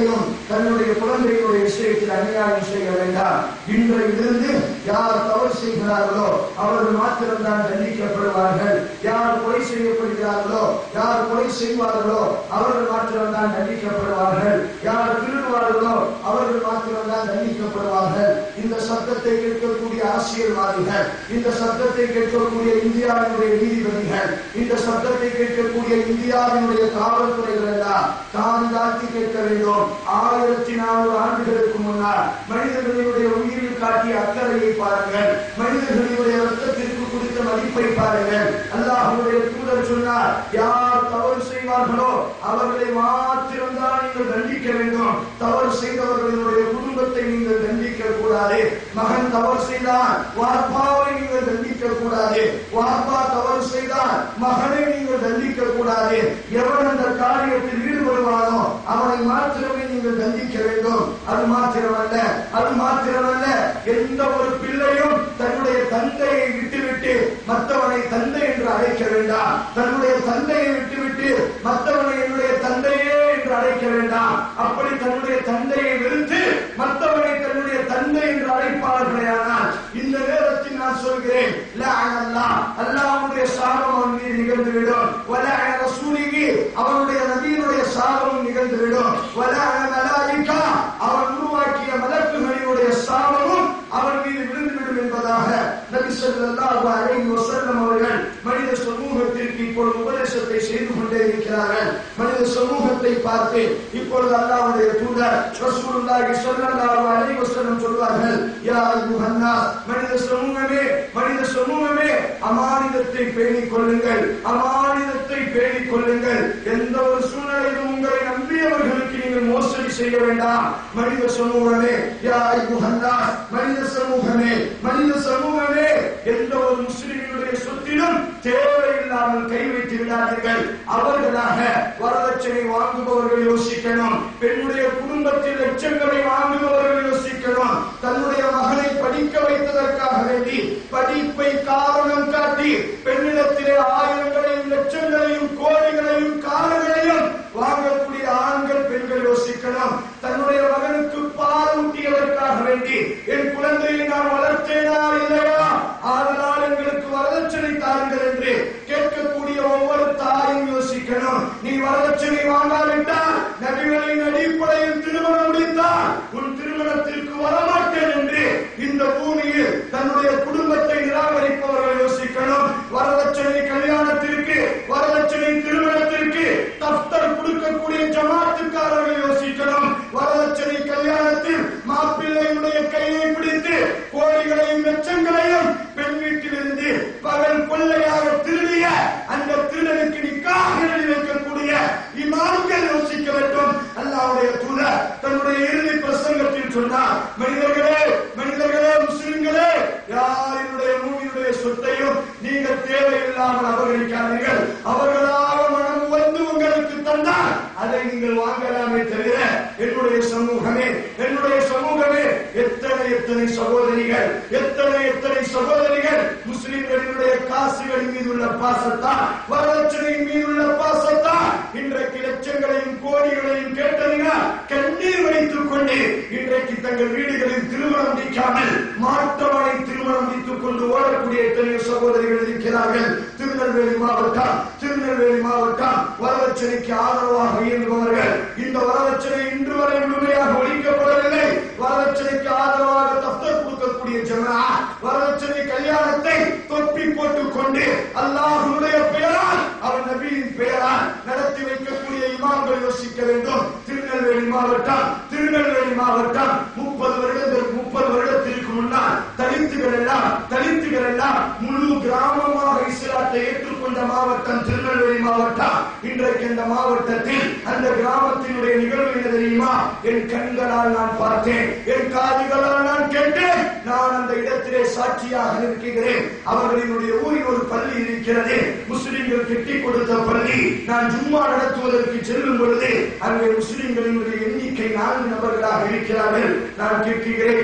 தன்னுடைய குழந்தைகளுடைய விஷயத்தில் அநியாயம் செய்ய வேண்டாம் இன்றையிலிருந்து யார் தவறு செய்கிறார்களோ அவர்கள் மாத்திரம்தான் தண்டிக்கப்படுவார்கள் யார் கொலை செய்யப்படுகிறார்களோ யார் கொலை செய்வார்களோ அவர்கள் மாத்திரம்தான் தண்டிக்கப்படுவார்கள் யார் திருடுவார்களோ அவர்கள் மாத்திரம்தான் தண்டிக்கப்படுவார்கள் இந்த சத்தத்தை கேட்கக்கூடிய அரசியல்வாதிகள் இந்த சத்தத்தை கேட்கக்கூடிய இந்தியாவினுடைய நீதிபதிகள் இந்த சத்தத்தை கேட்கக்கூடிய இந்தியாவினுடைய காவல்துறைகள் எல்லாம் தான் தாழ்த்தி கேட்க வேண்டும் ஆயிரத்தி நானூறு ஆண்டுகளுக்கு முன்னால் மனிதர்களுடைய உயிரில் காட்டிய அக்கறையை பாருங்கள் மனிதர்களுடைய ரத்தத்திற்கு குறித்த மதிப்பை பாருங்கள் அல்லாஹ்வுடைய தூதர் சொன்னார் யார் தவறு செய்வார்களோ அவர்களை மாத்திரம்தான் நீங்கள் தண்டிக்க வேண்டும் தவறு செய்தவர்களுடைய குடும்பத்தை நீங்கள் தண்டிக்க கூடாது மகன் தவறு செய்தால் வாப்பாவை நீங்கள் தண்டிக்க கூடாது வாப்பா தவறு செய்தால் மகனை நீங்கள் தண்டிக்க கூடாது எவன் அந்த காரியத்தில் ஈடுபடுவானோ அவனை மாத்திரமே நீங்கள் தண்டிக்க வேண்டும் அது மாத்திரமல்ல அது மாத்திரமல்ல எந்த ஒரு பிள்ளையும் தன்னுடைய தந்தையை விட்டுவிட்டு மற்றவனை தந்தை என்று அழைக்க வேண்டாம் தன்னுடைய தந்தையை விட்டுவிட்டு மற்றவனை என்னுடைய தந்தையே என்று அழைக்க வேண்டாம் அப்படி தன்னுடைய தந்தையை வெறுத்து மற்றவனை தன்னுடைய தந்தை என்று அழைப்பார்களே ஆனால் இந்த நேரத்தில் நான் சொல்கிறேன் லஅன அல்லாஹ் அல்லாஹ்வுடைய சாபம் அவன் மீது நிகழ்ந்துவிடும் வலஅன ரசூலிஹி அவனுடைய நபியினுடைய சாபம் நிகழ்ந்துவிடும் வலஅன மலாயிகா அவன் உருவாக்கிய மலக்குகளினுடைய சாபமும் அவன் மீது விழுந்துவிடும் என்பதாக நபி ஸல்லல்லாஹு அலைஹி வஸல்லம் அவர்கள் மனித சமூகத்திற்கு இப்பொழுது உபதேசத்தை செய்து கொண்டே இருக்கிறார்கள் மனித சமூகத்தை பார்த்து இப்பொழுது அல்லாஹ்வுடைய தூதர் ரசூலுல்லாஹி ஸல்லல்லாஹு அலைஹி வஸல்லம் சொல்வார்கள் யா அய்யுஹன்னாஸ் மனித சமூகமே மனித சமூகமே அமானிதத்தை பேணிக் கொள்ளுங்கள் அமானிதத்தை பேணிக் கொள்ளுங்கள் எந்த ஒரு சூழ்நிலையிலும் உங்களை நம்பியவர்களுக்கு நீங்கள் மோசடி செய்ய வேண்டாம் மனித சமூகமே யா அய்யுஹன்னாஸ் மனித சமூகமே மனித சமூகமே எந்த ஒரு முஸ்லிமினுடைய சொத்திலும் தேவையில்லாமல் கை வைத்து விடாதீர்கள் அவர்களாக வரதட்சணை வாங்குபவர்கள் யோசிக்கணும் பெண்ணுடைய குடும்பத்தில் லட்சங்களை வாங்குபவர்கள் யோசிக்கணும் தன்னுடைய மகனை படிக்க வைத்ததற்காக வேண்டி படிப்பை காரணம் காட்டி பெண்ணிடத்திலே ஆயிரங்களையும் லட்சங்களையும் கோடிகளையும் காலங்களையும் வாங்கக்கூடிய ஆண்கள் பெண்கள் யோசிக்கணும் தன்னுடைய மகனுக்கு பால் ஊட்டியதற்காக வேண்டி என் குழந்தையை நான் வளர்த்தேனா இல்லையா அதனால் எங்களுக்கு வரதட்சணை தாருங்கள் என்று கேட்கக்கூடிய ஒவ்வொரு தாயும் யோசிக்கணும் நீ வரதட்சணை வாங்காவிட்டால் நபிகளின் அடிப்படையில் திருமணம் முடித்தால் உன் திருமணத்திற்கு வரமாட்டேன் என்று இந்த பூமியில் தன்னுடைய குடும்பத்தை நிராகரிப்பவர்கள் யோசிக்கணும் வரதட்சணை கல்யாணத்திற்கு வரதட்சணை திருமணத்திற்கு தப்தர் கொடுக்கக்கூடிய ஜமாத்துக்காரர்கள் யோசிக்கணும் வரதட்சணை கல்யாணத்தில் மாப்பிள்ளையுடைய கையை பிடித்து கோடிகளையும் லட்சங்களையும் பெண் வீட்டிலிருந்து பகல் கொள்ளையாக திருடிய அந்த திருடனுக்கு நிக்காக எழுதி வைக்கக்கூடிய இமாம்கள் யோசிக்க வேண்டும் அல்லாவுடைய தூதர் தன்னுடைய இறுதி பிரசங்கத்தில் சொன்னார் மனிதர்களே மனிதர்களே முஸ்லிம்களே யாரினுடைய மூவியுடைய சொத்தையும் நீங்கள் தேவையில்லாமல் அபகரிக்காதீர்கள் அவர்களாக மனம் வந்து உங்களுக்கு தந்தால் அதை நீங்கள் வாங்கலாமே தவிர என்னுடைய சமூகமே என்னுடைய சமூகமே எத்தனை எத்தனை சகோதரிகள் எத்தனை எத்தனை சகோதரிகள் முஸ்லிம்களினுடைய காசுகளின் மீது உள்ள பாசத்தால் வரதட்சணையின் மீது உள்ள பாசத்தால் இன்றைக்கு லட்சங்களையும் கோடிகளையும் கேட்டதினால் கண்ணீர் வைத்துக் கொண்டு இன்றைக்கு தங்கள் வீடுகளில் திருமணம் முடிக்காமல் மாற்றவனை திருமணம் முடித்துக் கொண்டு ஓடக்கூடிய எத்தனையோ சகோதரிகள் இருக்கிறார்கள் திருநெல்வேலி மாவட்டம் திருநெல்வேலி மாவட்டம் வரதட்சணைக்கு ஆதரவாக இயங்குபவர்கள் இந்த வரதட்சணை இன்று வரை முழுமையாக ஒழிக்கப்படவில்லை வரதட்சணைக்கு ஆதரவாக தப்தர் கொடுக்கக்கூடிய ஜனா வரதட்சணை கல்யாணத்தை தொப்பி போட்டுக் கொண்டு அல்லாஹுடைய பெயரால் அவன் நபியின் பெயரால் நடத்தி வைக்கக்கூடிய இமாம்கள் யோசிக்க வேண்டும் திருநெல்வேலி மாவட்டம் திருநெல்வேலி மாவட்டம் முப்பது வருடத்திற்கு முப்பது வருடத்திற்கு முன்னால் தலித்துகள் எல்லாம் தலித்துகள் எல்லாம் முழு கிராமமாக இஸ்லாத்தை ஏற்றுக்கொண்ட மாவட்டம் திருநெல்வேலி மாவட்டம் இன்றைக்கு இந்த மாவட்டத்தில் அந்த கிராமத்தினுடைய நிகழ்வு என்ன தெரியுமா என் கண்களால் நான் பார்த்தேன் என் காதுகளால் நான் கேட்டேன் நான் அந்த இடத்திலே சாட்சியாக நிற்கிறேன் அவர்களினுடைய ஊரில் ஒரு பள்ளி இருக்கிறது முஸ்லிம்கள் கட்டி கொடுத்த பள்ளி நான் ஜும்மா நடத்துவதற்கு செல்லும் பொழுது அங்கே முஸ்லிம்களினுடைய எண்ணிக்கை நான்கு நபர்களாக இருக்கிறார்கள் நான் கேட்கிறேன்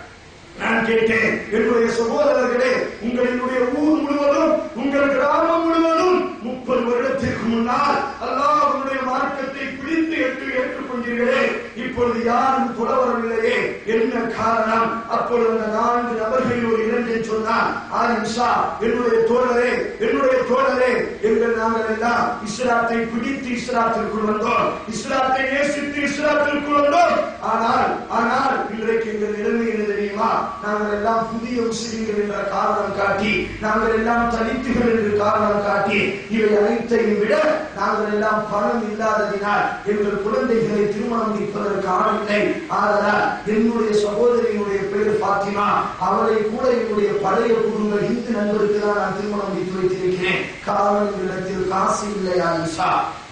நான் கேட்டேன் என்னுடைய சகோதரர்களே உங்களினுடைய ஊர் முழுவதும் உங்கள் கிராமம் முழுவதும் முப்பது வருடத்திற்கு முன்னால் அல்லாஹ்வுடைய மார்க்கத்தை பிடித்து ஏற்று ஏற்றுக்கொண்டீர்களே இப்பொழுது அப்பொழுது அந்த நான்கு நபர்களில் ஒரு இளைஞன் சொன்னான் ஆயிஷா என்னுடைய தோழரே என்னுடைய தோழரே எங்கள் நாங்கள் எல்லாம் இஸ்லாத்தை பிடித்து இஸ்லாத்திற்குள் வந்தோம் இஸ்லாத்தை நேசித்து இஸ்லாத்திற்குள் வந்தோம் ஆனால் ஆனால் இன்றைக்கு எங்கள் நிலைமை என்ன தெரியுமா நாங்கள் எல்லாம் புதிய முஸ்லிம்கள் என்ற காரணம் காட்டி நாங்கள் எல்லாம் தலித்துகள் என்று காரணம் காட்டி இவை அனைத்தையும் விட நாங்கள் எல்லாம் பணம் இல்லாததினால் எங்கள் குழந்தைகளை திருமணம் முடிப்பதற்கு ஆளில்லை ஆதலால் என்னுடைய சகோதரியினுடைய பெயர் பாத்திமா அவளை கூட என்னுடைய பழைய குடும்ப இந்து நண்பருக்கு தான் நான் திருமணம் முடித்து வைத்திருக்கிறேன் காரணம் இடத்தில் காசு இல்லை ஆயிஷா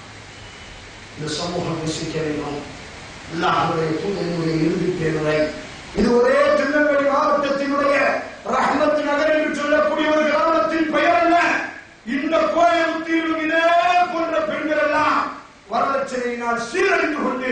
இந்த சமூகம் நேசிக்க வேண்டும் அல்லாஹுடைய தூதனுடைய இறுதி பேருரை இது ஒரே திருநெல்வேலி மாவட்டத்தினுடைய ரஹ்மத் நகர் என்று சொல்லக்கூடிய ஒரு கிராமத்தின் பெயர் அல்ல இந்த கோயம்புத்தூரிலும் இதே போன்ற பெண்கள் எல்லாம் வரதட்சணையினால் சீரழிந்து கொண்டு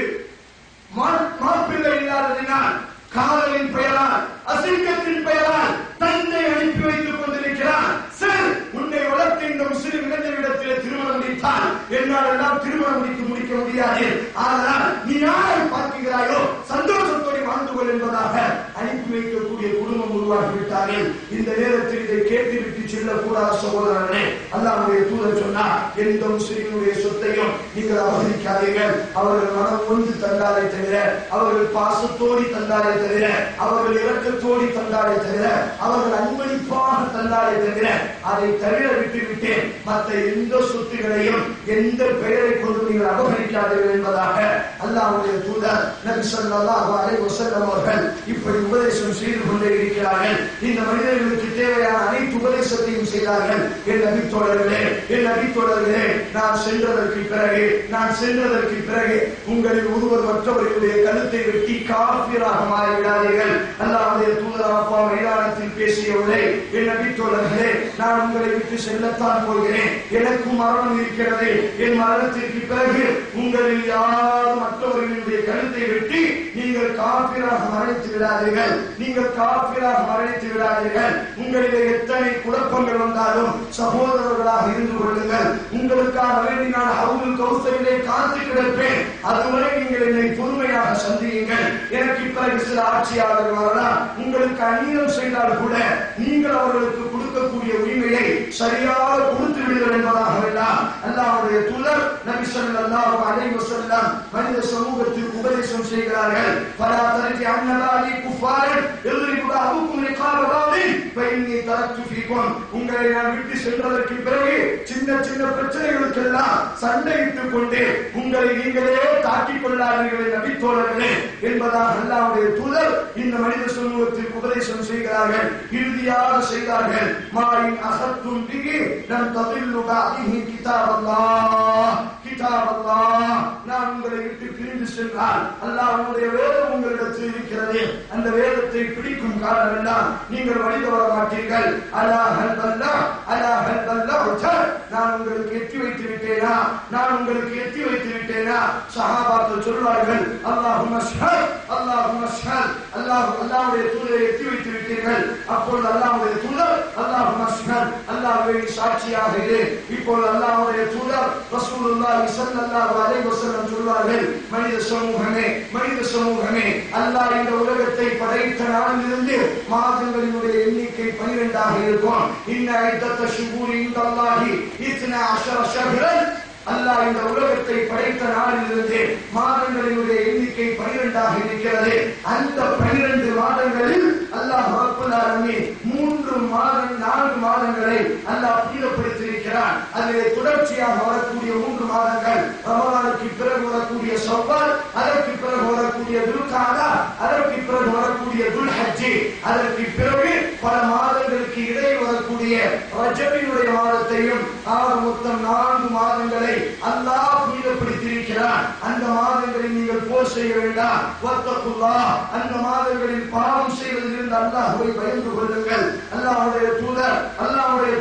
மா- மாப்பிள்ளை இல்லாததினால் காதலின் பெயரால் அசிங்கத்தின் பெயரால் தந்தை அனுப்பி வைத்துக் கொண்டிருக்கிறான் சார் உன்னை வளர்த்த இந்த முஸ்லிம் இளைஞரிடத்திலே திருமணம் முடித்தால் என்னால் எல்லாம் திருமணம் முடித்து முடிக்க முடியாது ஆனால் நீ யாரை பார்க்கிறாயோ சந்தோஷத்தோடு வாழ்ந்து கொள் என்பதாக அனுப்பி வைக்கக்கூடிய குடும்பம் உருவாகிவிட்டார்கள் இந்த நேரத்தில் இதை கேட்டுவிட்டு செல்லக்கூடாத சகோதரனே அல்லாஹ்வுடைய தூதர் சொன்னார் எந்த முஸ்லிமுடைய சொத்தையும் நீங்கள் அபகரிக்காதீர்கள் அவர்கள் மனம் ஒன்று தந்தாரை தவிர அவர்கள் பாசத்தோடி தந்தாரை தவிர அவர்கள் இரக்கத்தோடி தந்தாரை தவிர அவர்கள் அன்பளிப்பாக தந்தாரை தவிர அதை தவிர விட்டுவிட்டேன் மற்ற எந்த சொத்துகளையும் எந்த பெயரை கொண்டு நீங்கள் அபகரிக்காதீர்கள் என்பதாக அல்லாஹ்வுடைய தூதர் நபி ஸல்லல்லாஹு அலைஹி வஸல்லம் அவர்கள் இப்படி உபதேசம் செய்து கொண்டே இருக்கிறார்கள் இந்த மனிதர்களுக்கு தேவையான அனைத்து உபதேசத்தையும் செய்தார்கள் என் நபி தோழர்களே என் நபி தோழர்களே நான் சென்றதற்கு பிறகு நான் சென்றதற்கு பிறகு உங்களில் ஒருவர் மற்றவர்களுடைய கழுத்தை வெட்டி காபிராக மாறிவிடாதீர்கள் அல்லாஹ்வுடைய தூதர் அப்பா மைதானத்தில் பேசியவர்களே என் நபி தோழர்களே நான் உங்களை விட்டு செல்லத்தான் போகிறேன் எனக்கும் மரணம் இருக்கிறது என் மரணத்திற்கு பிறகு உங்களில் யாரும் மற்றவர்களுடைய கழுத்தை வெட்டி நீங்கள் காபிராக மரணித்து விடாதீர்கள் நீங்கள் காபிராக மரணித்து விடாதீர்கள் உங்களிலே எத்தனை குழப்பங்கள் வந்தாலும் சகோதரர்களாக இருந்து கொள்ளுங்கள் உங்களுக்காக வேண்டி நான் ஹவுல் கௌசரிலே காத்து கிடப்பேன் அதுவரை நீங்கள் என்னை பொறுமையாக சந்தியுங்கள் எனக்கு பிறகு சில ஆட்சியாளர்கள் வரலாம் உங்களுக்கு அந்நியம் செய்தால் கூட நீங்கள் அவர்களுக்கு கொடுக்கக்கூடிய உரிமையை சரியாக கொடுத்து விடுங்கள் என்பதாக வேண்டாம் அல்லாஹ்வுடைய தூதர் நபி ஸல்லல்லாஹு அலைஹி வஸல்லம் மனித சமூகத்திற்கு உபதேசம் செய்கிறார்கள் பலா தரஜி அன்னலாலி குஃபாரன் எதிரிபு அபுக்கும் லிகாப பாதி ஃபைன்னி தரக்து ஃபீக்கும் உங்களை நான் விட்டு சென்றதற்கு பிறகு சின்ன சின்ன பிரச்சனைகளுக்கெல்லாம் சண்டையிட்டுக் கொண்டு உங்களை நீங்களே தாக்கிக் கொள்ளாதீர்கள் நபி தோழர்களே என்பதாக அல்லாஹ்வுடைய தூதர் இந்த மனித சமூகத்திற்கு உபதேசம் செய்கிறார்கள் இறுதியாக செய்தார்கள் மாயின் அசத்தும் பிகி நம் ததில்லு பாதிஹி கிதாப் அல்லாஹ் கிதாப் அல்லாஹ் நான் உங்களை விட்டு பிரிந்து சென்றால் அல்லாஹ்வுடைய வேதம் உங்களிடத்தில் இருக்கிறது அந்த வேதத்தை பிடிக்கும் காலம் எல்லாம் நீங்கள் வழி தவற மாட்டீர்கள் அலா ஹல் பல்லா அலா ஹல் பல்லா நான் உங்களுக்கு எத்தி வைத்து விட்டேனா நான் உங்களுக்கு எத்தி வைத்து விட்டேனா சஹாபாக்கள் சொல்வார்கள் அல்லாஹும் அஷ்ஹத் அல்லாஹும் அஷ்ஹத் அல்லாஹ் அல்லாஹ்வுடைய தூதரை எத்தி வைத்து விட்டீர்கள் அப்பொழுது அல்லாஹ்வுடைய தூதர் அல்லாஹும் அஷ்ஹத் அல்லாஹ்வை சாட்சியாக இரு இப்பொழுது அல்லாஹ்வுடைய தூதர் ரசூலுல்லாஹி ஸல்லல்லாஹு அலைஹி வஸல்லம் சொல்வார்கள் மனித சமூகமே மனித சமூகமே அல்லாஹ் இந்த உலகத்தை படைத்த நாளிலிருந்து மாதங்களினுடைய எண்ணிக்கை 12 ஆக இருக்கும் இன்ன ஐதத்த ஷுகூரி இந்தல்லாஹி இத்னா அஷர ஷஹ்ரன் அல்லாஹ் இந்த உலகத்தை படைத்த நாளிலிருந்து மாதங்களினுடைய எண்ணிக்கை பனிரெண்டாக இருக்கிறது அந்த பனிரெண்டு மாதங்களில் அல்லாஹ் ரப்புல் ஆலமீன் மூன்று மாதம் நான்கு மாதங்களை அல்லாஹ் புனிதப்படுத்தியிருக்கிறான் அதிலே தொடர்ச்சியாக வரக்கூடிய மூன்று மாதங்கள் ரமலானுக்கு பிறகு வரக்கூடிய சவ்வால் அதற்கு பிறகு வரக்கூடிய துல்காதா அதற்கு பிறகு வரக்கூடிய துல் ஹஜ்ஜி அதற்கு பிறகு பல மாதங்களுக்கு இடையே வரக்கூடிய ரஜபினுடைய மாதத்தையும் ஆக மொத்தம் நான்கு மாதங்களை அல்லாஹ் புனிதப்படுத்தியிருக்கிறான் அந்த மாதங்களில் நீங்கள் போர் செய்ய வேண்டாம் வத்தகுல்லா அந்த மாதங்களில் பாவம் செய்வதிலிருந்து அல்லாஹ்வை பயந்து கொள்ளுங்கள் அல்லாஹ்வுடைய தூதர் அல்லாஹ்வுடைய தூதர்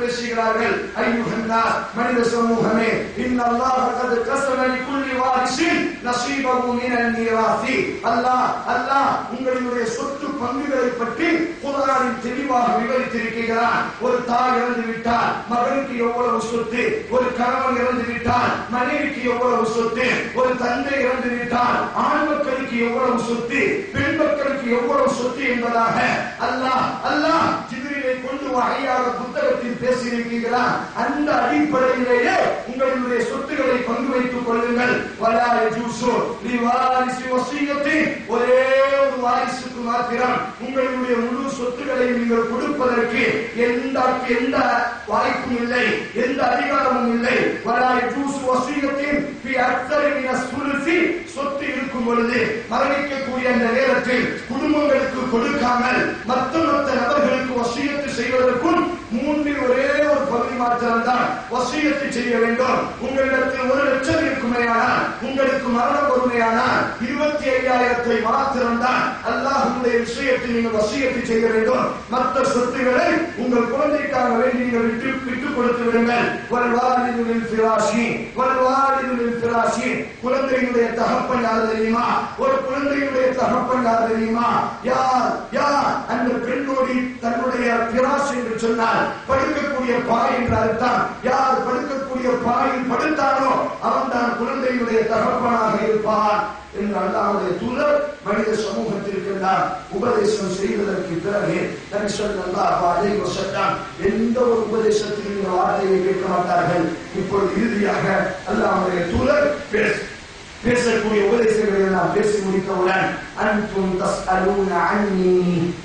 பேசுகிறார்கள் ஐயுகன்னா மனித சமூகமே இன்னல்லாஹ கத் கஸம லிகுல்லி வாரிசின் நஸீபஹு மினல் மீராசி அல்லாஹ் அல்லாஹ் உங்களுடைய சொத்து பங்குகளை பற்றி குர்ஆனில் தெளிவாக விவரித்திருக்கிறான் ஒரு தாய் இறந்து விட்டால் மகனுக்கு எவ்வளவு சொத்து ஒரு கணவன் இறந்து விட்டால் மனைவிக்கு எவ்வளவு சொத்து ஒரு தந்தை இறந்து விட்டால் ஆண் மக்களுக்கு எவ்வளவு சொத்து பெண் மக்களுக்கு எவ்வளவு சொத்து என்பதாக அல்லாஹ் அல்லாஹ் ஜிப்ரீலை கொண்டு வகையாக புத்தகத்தில் பேசியிருக்கிறான் அந்த அடிப்படையிலேயே உங்களுடைய சொத்துக்களை பங்கு வைத்துக் கொள்ளுங்கள் வலா யஜூசு லிவாரிசி வசியத்தி ஒரே ஒரு வாரிசுக்கு மாத்திரம் உங்களுடைய முழு சொத்துக்களை நீங்கள் கொடுப்பதற்கு எந்த எந்த வாய்ப்பும் இல்லை எந்த அதிகாரமும் இல்லை வலா யஜூசு வசியத்தின் பி அக்தரி மின சுலுசி சொத்து இருக்கும் பொழுது மரணிக்கக்கூடிய அந்த நேரத்தில் குடும்பங்களுக்கு கொடுக்காமல் மற்ற மற்ற நபர்களுக்கு வசியத்து செய்வதற்கும் மூன்றில் ஒரே ஒரு பகுதி மாத்திரம் தான் வசியத்து செய்ய வேண்டும் உங்களிடத்தில் ஒரு லட்சம் இருக்குமேயானால் உங்களுக்கு மரணம் வருமையானால் இருபத்தி ஐயாயிரத்தை மாத்திரம் தான் அல்லாஹுடைய விஷயத்தில் நீங்கள் வசியத்து செய்ய வேண்டும் மற்ற சொத்துக்களை உங்கள் குழந்தைக்காக வேண்டி நீங்கள் விட்டு விட்டுக் கொடுத்து விடுங்கள் வல்வாலிதுலில் பிராஷி வல்வாலிதுலில் பிராஷி குழந்தையுடைய தகப்பன் யார் தெரியுமா ஒரு குழந்தையுடைய தகப்பன் யார் தெரியுமா யார் யார் அந்த பெண்ணோடி தன்னுடைய பிராஷ் என்று சொன்னால் படுக்கக்கூடிய பாய் என்று அர்த்தம் யார் படுக்கக்கூடிய பாயில் படுத்தானோ அவன் தான் குழந்தையுடைய தகப்பனாக இருப்பான் என்று அல்லாஹ்வுடைய தூதர் மனித சமூகத்திற்கெல்லாம் உபதேசம் செய்வதற்கு பிறகு நபி ஸல்லல்லாஹு அலைஹி வஸல்லம் எந்த ஒரு உபதேசத்திலும் இந்த வார்த்தையை கேட்க மாட்டார்கள் இப்பொழுது இறுதியாக அல்லாஹ்வுடைய தூதர் பேச பேசக்கூடிய உபதேசங்களை எல்லாம் பேசி முடித்தவுடன் அன்தும் தஸ்அலூன அன்னி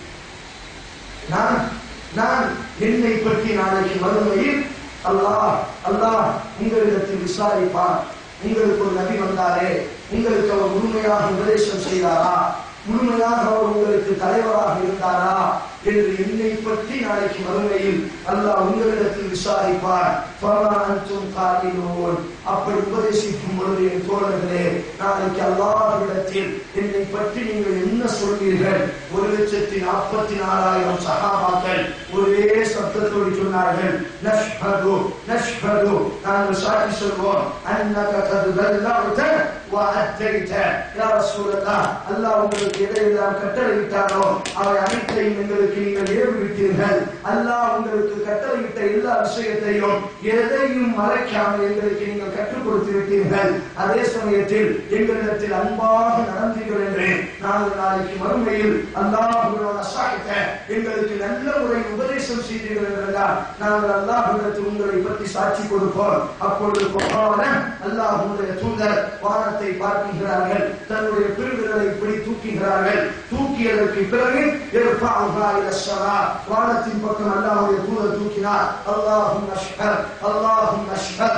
நான் நான் என்னை பற்றி நாளைக்கு மறுமையில் அல்லாஹ் அல்லாஹ் உங்களிடத்தில் விசாரிப்பான் உங்களுக்கு ஒரு நபி வந்தாரே உங்களுக்கு அவர் முழுமையாக உபதேசம் செய்தாரா முழுமையாக அவர் உங்களுக்கு தலைவராக இருந்தாரா என்று என்னை பற்றி நாளைக்கு மறுமையில் அல்லாஹ் உங்களிடத்தில் விசாரிப்பார் ஃபமா அன்தும் காலிலூன் அப்படி உபதேசிக்கும் பொழுது என் தோழர்களே நாளைக்கு அல்லாஹ்விடத்தில் என்னை பற்றி நீங்கள் என்ன சொல்வீர்கள் ஒரு லட்சத்தி நாற்பத்தி நாலாயிரம் சகாபாக்கள் ஒரே சப்தத்தோடு சொன்னார்கள் நஷ்ஹது நஷ்ஹது நாங்கள் சாட்சி சொல்வோம் அன்னக கது பல்லவுத வஅத்தைத யா ரசூலல்லாஹ் அல்லாஹ் உங்களுக்கு எதையெல்லாம் கட்டளையிட்டாரோ அவை அனைத்தையும் எங்களுக்கு நீங்கள் ஏவிவிட்டீர்கள் அல்லாஹ் உங்களுக்கு கட்டளையிட்ட எல்லா விஷயத்தையும் எதையும் மறைக்காமல் எங்களுக்கு நீங்கள் கற்றுக் கொடுத்து விட்டீர்கள் அதே சமயத்தில் எங்களிடத்தில் அன்பாக நடந்தீர்கள் என்று நாங்கள் நாளைக்கு மறுமையில் அல்லாஹுவோட சாய்த்த எங்களுக்கு நல்ல முறை உபதேசம் செய்தீர்கள் என்றால் நாங்கள் அல்லாஹுடத்தில் உங்களை பற்றி சாட்சி கொடுப்போம் அப்பொழுது பொறான அல்லாஹுடைய தூதர் வானத்தை பார்க்கிறார்கள் தன்னுடைய பெருவிரலை இப்படி தூக்குகிறார்கள் தூக்கியதற்கு பிறகு يرفعها الى السماء வானத்தின் பக்கம் அல்லாஹ்வுடைய தூதர் தூக்கினார் اللهم اشهد اللهم اشهد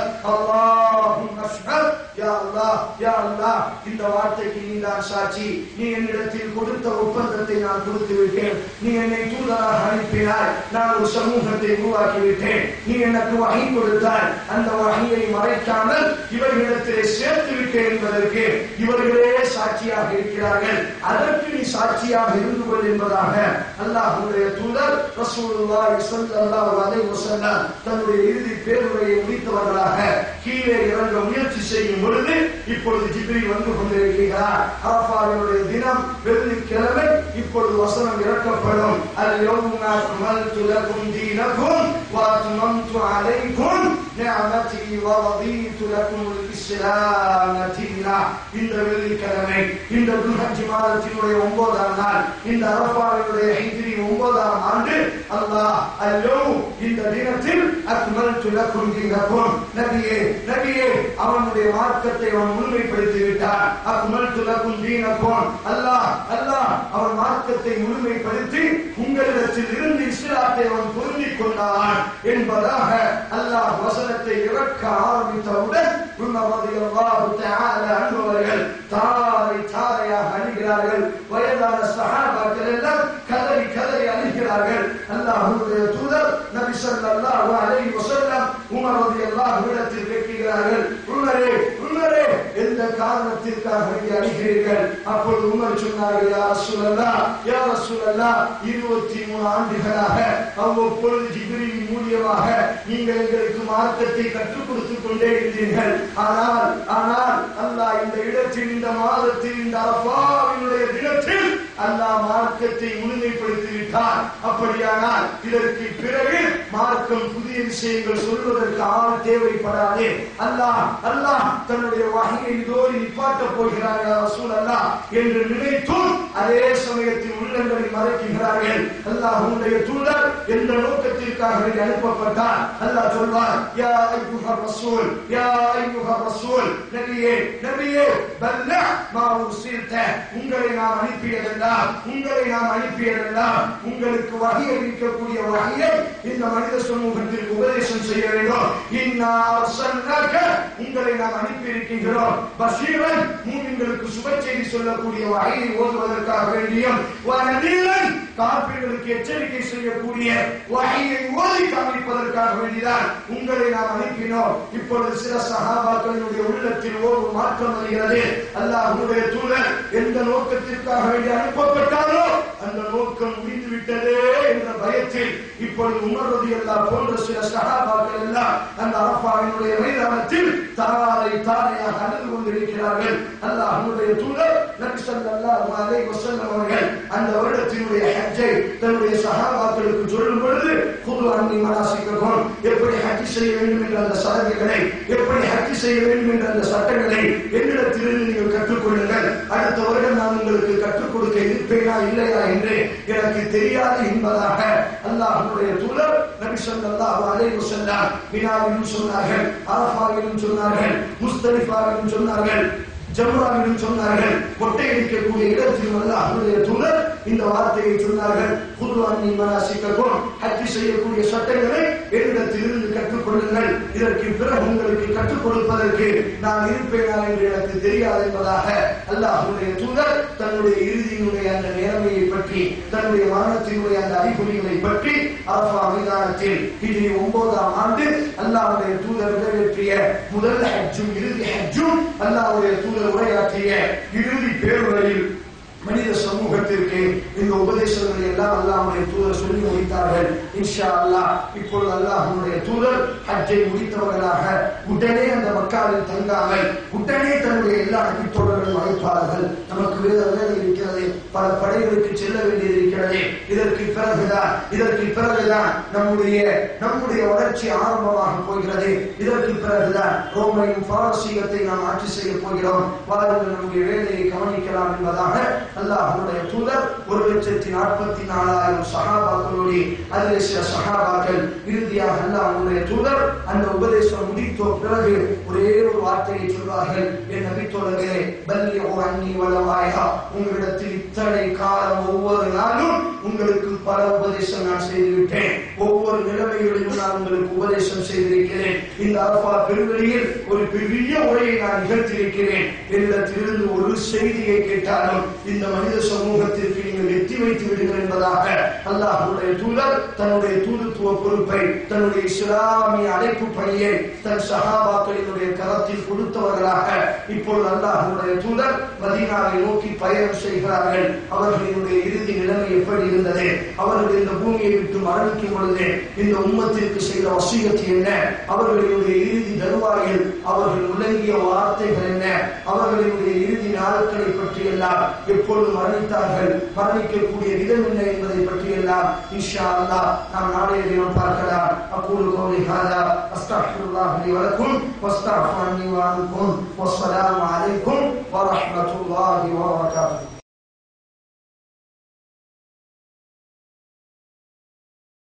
اللهم اشهد يا الله يا الله இந்த வார்த்தைக்கு நீதான் சாட்சி நீ என்னிடத்தில் கொடுத்த ஒப்பந்தத்தை நான் கொடுத்து விட்டேன் நீ என்னை தூதராக அனுப்பினாய் நான் ஒரு சமூகத்தை உருவாக்கி விட்டேன் நீ எனக்கு வகை கொடுத்தாய் அந்த வகையை மறைக்காமல் இவர்களிடத்திலே சேர்த்து விட்டேன் என்பதற்கு இவர்களே சாட்சியாக இருக்கிறார்கள் அதற்கு நீ சாட்சியாக இருந்து கொள் என்பதாக அல்லாஹ்வுடைய தூதர் ரசூலுல்லாஹி ஸல்லல்லாஹு அலைஹி வஸல்லம் தன்னுடைய இறுதி பேருரையை முடித்தவர்களாக கீழே இறங்க முயற்சி செய்யும் பொழுது இப்பொழுது ஜிப்ரீல் வந்து கொண்டிருக்கிறார் அரஃபாவினுடைய தினம் வெள்ளிக்கிழமை இப்பொழுது வசனம் இறக்கப்படும் அல் யௌம அக்மல்து லகும் தீனக்கும் வ அத்மம்து அலைக்கும் நிஅமதி வ ரதீது லக்கும் الإسلام دينا இந்த வெள்ளிக்கிழமை இந்த துல்ஹஜ் மாதத்தினுடைய ஒன்பதாம் நாள் இந்த அரபாவினுடைய ஹிஜ்ரி ஒன்பதாம் ஆண்டு அல்லாஹ் அல்லோ இந்த தினத்தில் அக்மல்து லக்கும் தீனக்கும் நபியே நபியே அவனுடைய மார்க்கத்தை அவன் முழுமைப்படுத்தி விட்டான் அக்மல்து லக்கும் தீனக்கும் அல்லாஹ் அல்லாஹ் அவன் மார்க்கத்தை முழுமைப்படுத்தி உங்களிடத்தில் இருந்து இஸ்லாத்தை அவன் பொருந்திக் கொண்டான் என்பதாக அல்லாஹ் வசனத்தை இறக்க ஆரம்பித்தவுடன் உமர் ரலியல்லாஹு தஆலா அன்ஹு அவர்கள் தாரை தாரையாக அழுகிறார்கள் வயதான சஹாபாக்கள் எல்லாம் கதறி கதறி அழுகிறார்கள் அல்லாஹ்வுடைய தூதர் நபி ஸல்லல்லாஹு அலைஹி வஸல்லம் உமர் ரலியல்லாஹு இடத்தில் கேட்கிறார்கள் உமரே உமரே எந்த எந்த காரணத்திற்காக வேண்டி அழைக்கிறீர்கள் அப்பொழுது உமர் சொன்னார்கள் யார் சூழல்லா யார் சூழல்லா இருபத்தி மூணு ஆண்டுகளாக அவ்வப்பொழுது ஜிபிரின் மூலியமாக நீங்கள் எங்களுக்கு மார்க்கத்தை கற்றுக் கொடுத்துக் கொண்டே இருந்தீர்கள் ஆனால் ஆனால் அல்லாஹ் இந்த இடத்தில் இந்த மாதத்தில் இந்த அரபாவினுடைய தினத்தில் அல்லாஹ் மார்க்கத்தை முழுமைப்படுத்தி விட்டார் அப்படியானால் இதற்கு பிறகு மார்க்கம் புதிய விஷயங்கள் சொல்வதற்கு ஆள் தேவைப்படாதே அல்லாஹ் அல்லாஹ் தன்னுடைய வகையை இதோடு நிப்பாட்டப் போகிறார் ரசூல் அல்லாஹ் என்று நினைத்தும் அதே சமயத்தில் உள்ளங்களை மறைக்கிறார்கள் அல்லாஹ் உன்னுடைய தூதர் எந்த நோக்கத்திற்காக வேண்டி அனுப்பப்பட்டார் அல்லாஹ் சொல்வார் யா ஐயுஹ ரசூல் யா ஐயுஹ ரசூல் நபியே நபியே பல்ல மா உர்சில்த உங்களை நாம் அனுப்பியதெல்லாம் உங்களை நாம் அனுப்பியதெல்லாம் உங்களுக்கு வகை அளிக்கக்கூடிய வகையை இந்த மனித சமூகத்திற்கு உபதேசம் செய்ய வேண்டும் இன்னா அர்சல்னாக உங்களை நாம் அனுப்பி இருக்கின்றோம் பஷீரன் மூமின்களுக்கு சுப செய்தி சொல்லக்கூடிய வகையை ஓதுவதற்காக வேண்டியும் வனதீரன் காப்பீர்களுக்கு எச்சரிக்கை செய்யக்கூடிய வகையை ஓதி காமிப்பதற்காக வேண்டிதான் உங்களை நாம் அனுப்பினோம் இப்பொழுது சில சகாபாக்களினுடைய உள்ளத்தில் ஒரு மாற்றம் வருகிறது அல்லாஹ் உன்னுடைய தூதர் எந்த நோக்கத்திற்காக வேண்டி அனுப்பப்பட்டாரோ அந்த நோக்கம் முடிந்து விட்டதே என்ற பயத்தில் இப்பொழுது உமர்றது எல்லாம் போன்ற சில சகாபாக்கள் எல்லாம் அந்த அரப்பாவினுடைய மைதானத்தில் தாரை தாரையாக அழுது கொண்டிருக்கிறார்கள் அல்லாஹ் உன்னுடைய தூதர் நபி ஸல்லல்லாஹு அலைஹி வஸல்லம் அவர்கள் அந்த வருடத்தினுடைய ஹஜ்ஜை தன்னுடைய சகாபாக்களுக்கு சொல்லும் பொழுது புது அன்னி மனாசிக்கும் எப்படி ஹஜ் செய்ய வேண்டும் என்ற அந்த சடங்குகளை எப்படி ஹஜ் செய்ய வேண்டும் என்ற அந்த சட்டங்களை என்னிடத்திலிருந்து நீங்கள் கற்றுக்கொள்ளுங்கள் அடுத்த வருடம் நான் உங்களுக்கு கற்றுக் கொடுக்க இருப்பேனா இல்லையா என்று எனக்கு தெரியாது என்பதாக அல்லாஹ்வுடைய தூதர் நபி ஸல்லல்லாஹு அலைஹி வஸல்லம் மினாவிலும் சொன்னார்கள் அரஃபாவிலும் சொன்னார்கள் முஸ்தலிஃபாவிலும் சொன்னார்கள் ஜம்ராவிலும் சொன்னார்கள் கொட்டை அடிக்கக்கூடிய இடத்தில் வந்து அவருடைய தூதர் இந்த வார்த்தையை சொன்னார்கள் புது அன்னி மனாசிக்கும் ஹஜ் செய்யக்கூடிய சட்டங்களை என்னிடத்திலிருந்து கற்றுக்கொள்ளுங்கள் இதற்கு பிறகு உங்களுக்கு கற்றுக் கொடுப்பதற்கு நான் இருப்பேனா என்று எனக்கு தெரியாது என்பதாக அல்லாஹ்வுடைய தூதர் தன்னுடைய இறுதியினுடைய அந்த நேர்மையை பற்றி தன்னுடைய மரணத்தினுடைய அந்த அறிகுறிகளை பற்றி அரபா மைதானத்தில் இது ஒன்பதாம் ஆண்டு அல்லாஹ்வுடைய தூதர் நிறைவேற்றிய முதல் ஹஜ்ஜும் இறுதி ஹஜ்ஜும் அல்லாஹ்வுடைய தூதர் உரையாற்றிய இறுதி பேருரையில் மனித சமூகத்திற்கு இந்த உபதேசங்களை எல்லாம் அல்லாஹ்வுடைய தூதர் சொல்லி முடித்தார்கள் இன்ஷா அல்லாஹ் இப்பொழுது அல்லாஹ்வுடைய தூதர் ஹஜ்ஜை முடித்தவர்களாக உடனே அந்த மக்காவில் தங்காமல் உடனே தன்னுடைய எல்லா நபித்தோழர்களும் அழைப்பார்கள் நமக்கு வேத வேலை இருக்கிறது பல படைகளுக்கு செல்ல வேண்டியது இருக்கிறது இதற்கு பிறகுதான் இதற்கு பிறகுதான் நம்முடைய நம்முடைய வளர்ச்சி ஆரம்பமாக போகிறது இதற்கு பிறகுதான் ரோமையும் பாரசீகத்தை நாம் ஆட்சி செய்ய போகிறோம் வாருங்கள் நம்முடைய வேலையை கவனிக்கலாம் என்பதாக அல்லாஹ்வுடைய தூதர் ஒரு லட்சத்தி நாற்பத்தி நாலாயிரம் சகாபாக்களோடு அதில் சில சகாபாக்கள் இறுதியாக அல்லாஹ்வுடைய தூதர் அந்த உபதேசம் முடித்த பிறகு ஒரே ஒரு வார்த்தையை சொல்வார்கள் என் நபித்தோழர்களே பல்லி ஓ அன்னி வளவாயா உங்களிடத்தில் இத்தனை காலம் ஒவ்வொரு நாளும் உங்களுக்கு பல உபதேசம் நான் செய்துவிட்டேன் ஒவ்வொரு நிலைமைகளிலும் நான் உங்களுக்கு உபதேசம் செய்திருக்கிறேன் இந்த அரபா பெருவெளியில் ஒரு பெரிய உரையை நான் நிகழ்த்தியிருக்கிறேன் என்னிடத்திலிருந்து ஒரு செய்தியை கேட்டாலும் இந்த மனித சமூகத்திற்கு நீங்கள் எத்தி வைத்து விடுங்கள் என்பதாக அல்லாஹ்வுடைய தூதர் தன்னுடைய தூதுத்துவ பொறுப்பை தன்னுடைய இஸ்லாமிய அழைப்பு பணியை தன் சகாபாக்களினுடைய கரத்தில் கொடுத்தவர்களாக இப்பொழுது அல்லாஹ்வுடைய தூதர் மதீனாவை நோக்கி பயணம் செய்கிறார்கள் அவர்களினுடைய இறுதி நிலைமை எப்படி இருந்தது அவர்கள் இந்த பூமியை விட்டு மரணிக்கும் பொழுது இந்த உம்மத்திற்கு செய்த வசீகத்து என்ன அவர்களுடைய இறுதி தருவாயில் அவர்கள் முழங்கிய வார்த்தைகள் என்ன அவர்களுடைய இறுதி நாட்களை பற்றி எல்லாம் எப்பொழுது மரணித்தார்கள் மரணிக்கக்கூடிய விதம் என்ன என்பதை பற்றி எல்லாம் இன்ஷா அல்லாஹ் நாம் நாளைய தினம் பார்க்கலாம் அக்கூலு கௌலி ஹாதா அஸ்தக்ஃபிருல்லாஹ் லி வலக்கும் வஸ்தக்ஃபு அன்னி வ அன்கும் வஸ்ஸலாமு அலைக்கும் வ ரஹ்மத்துல்லாஹி வ பரகாத்துஹு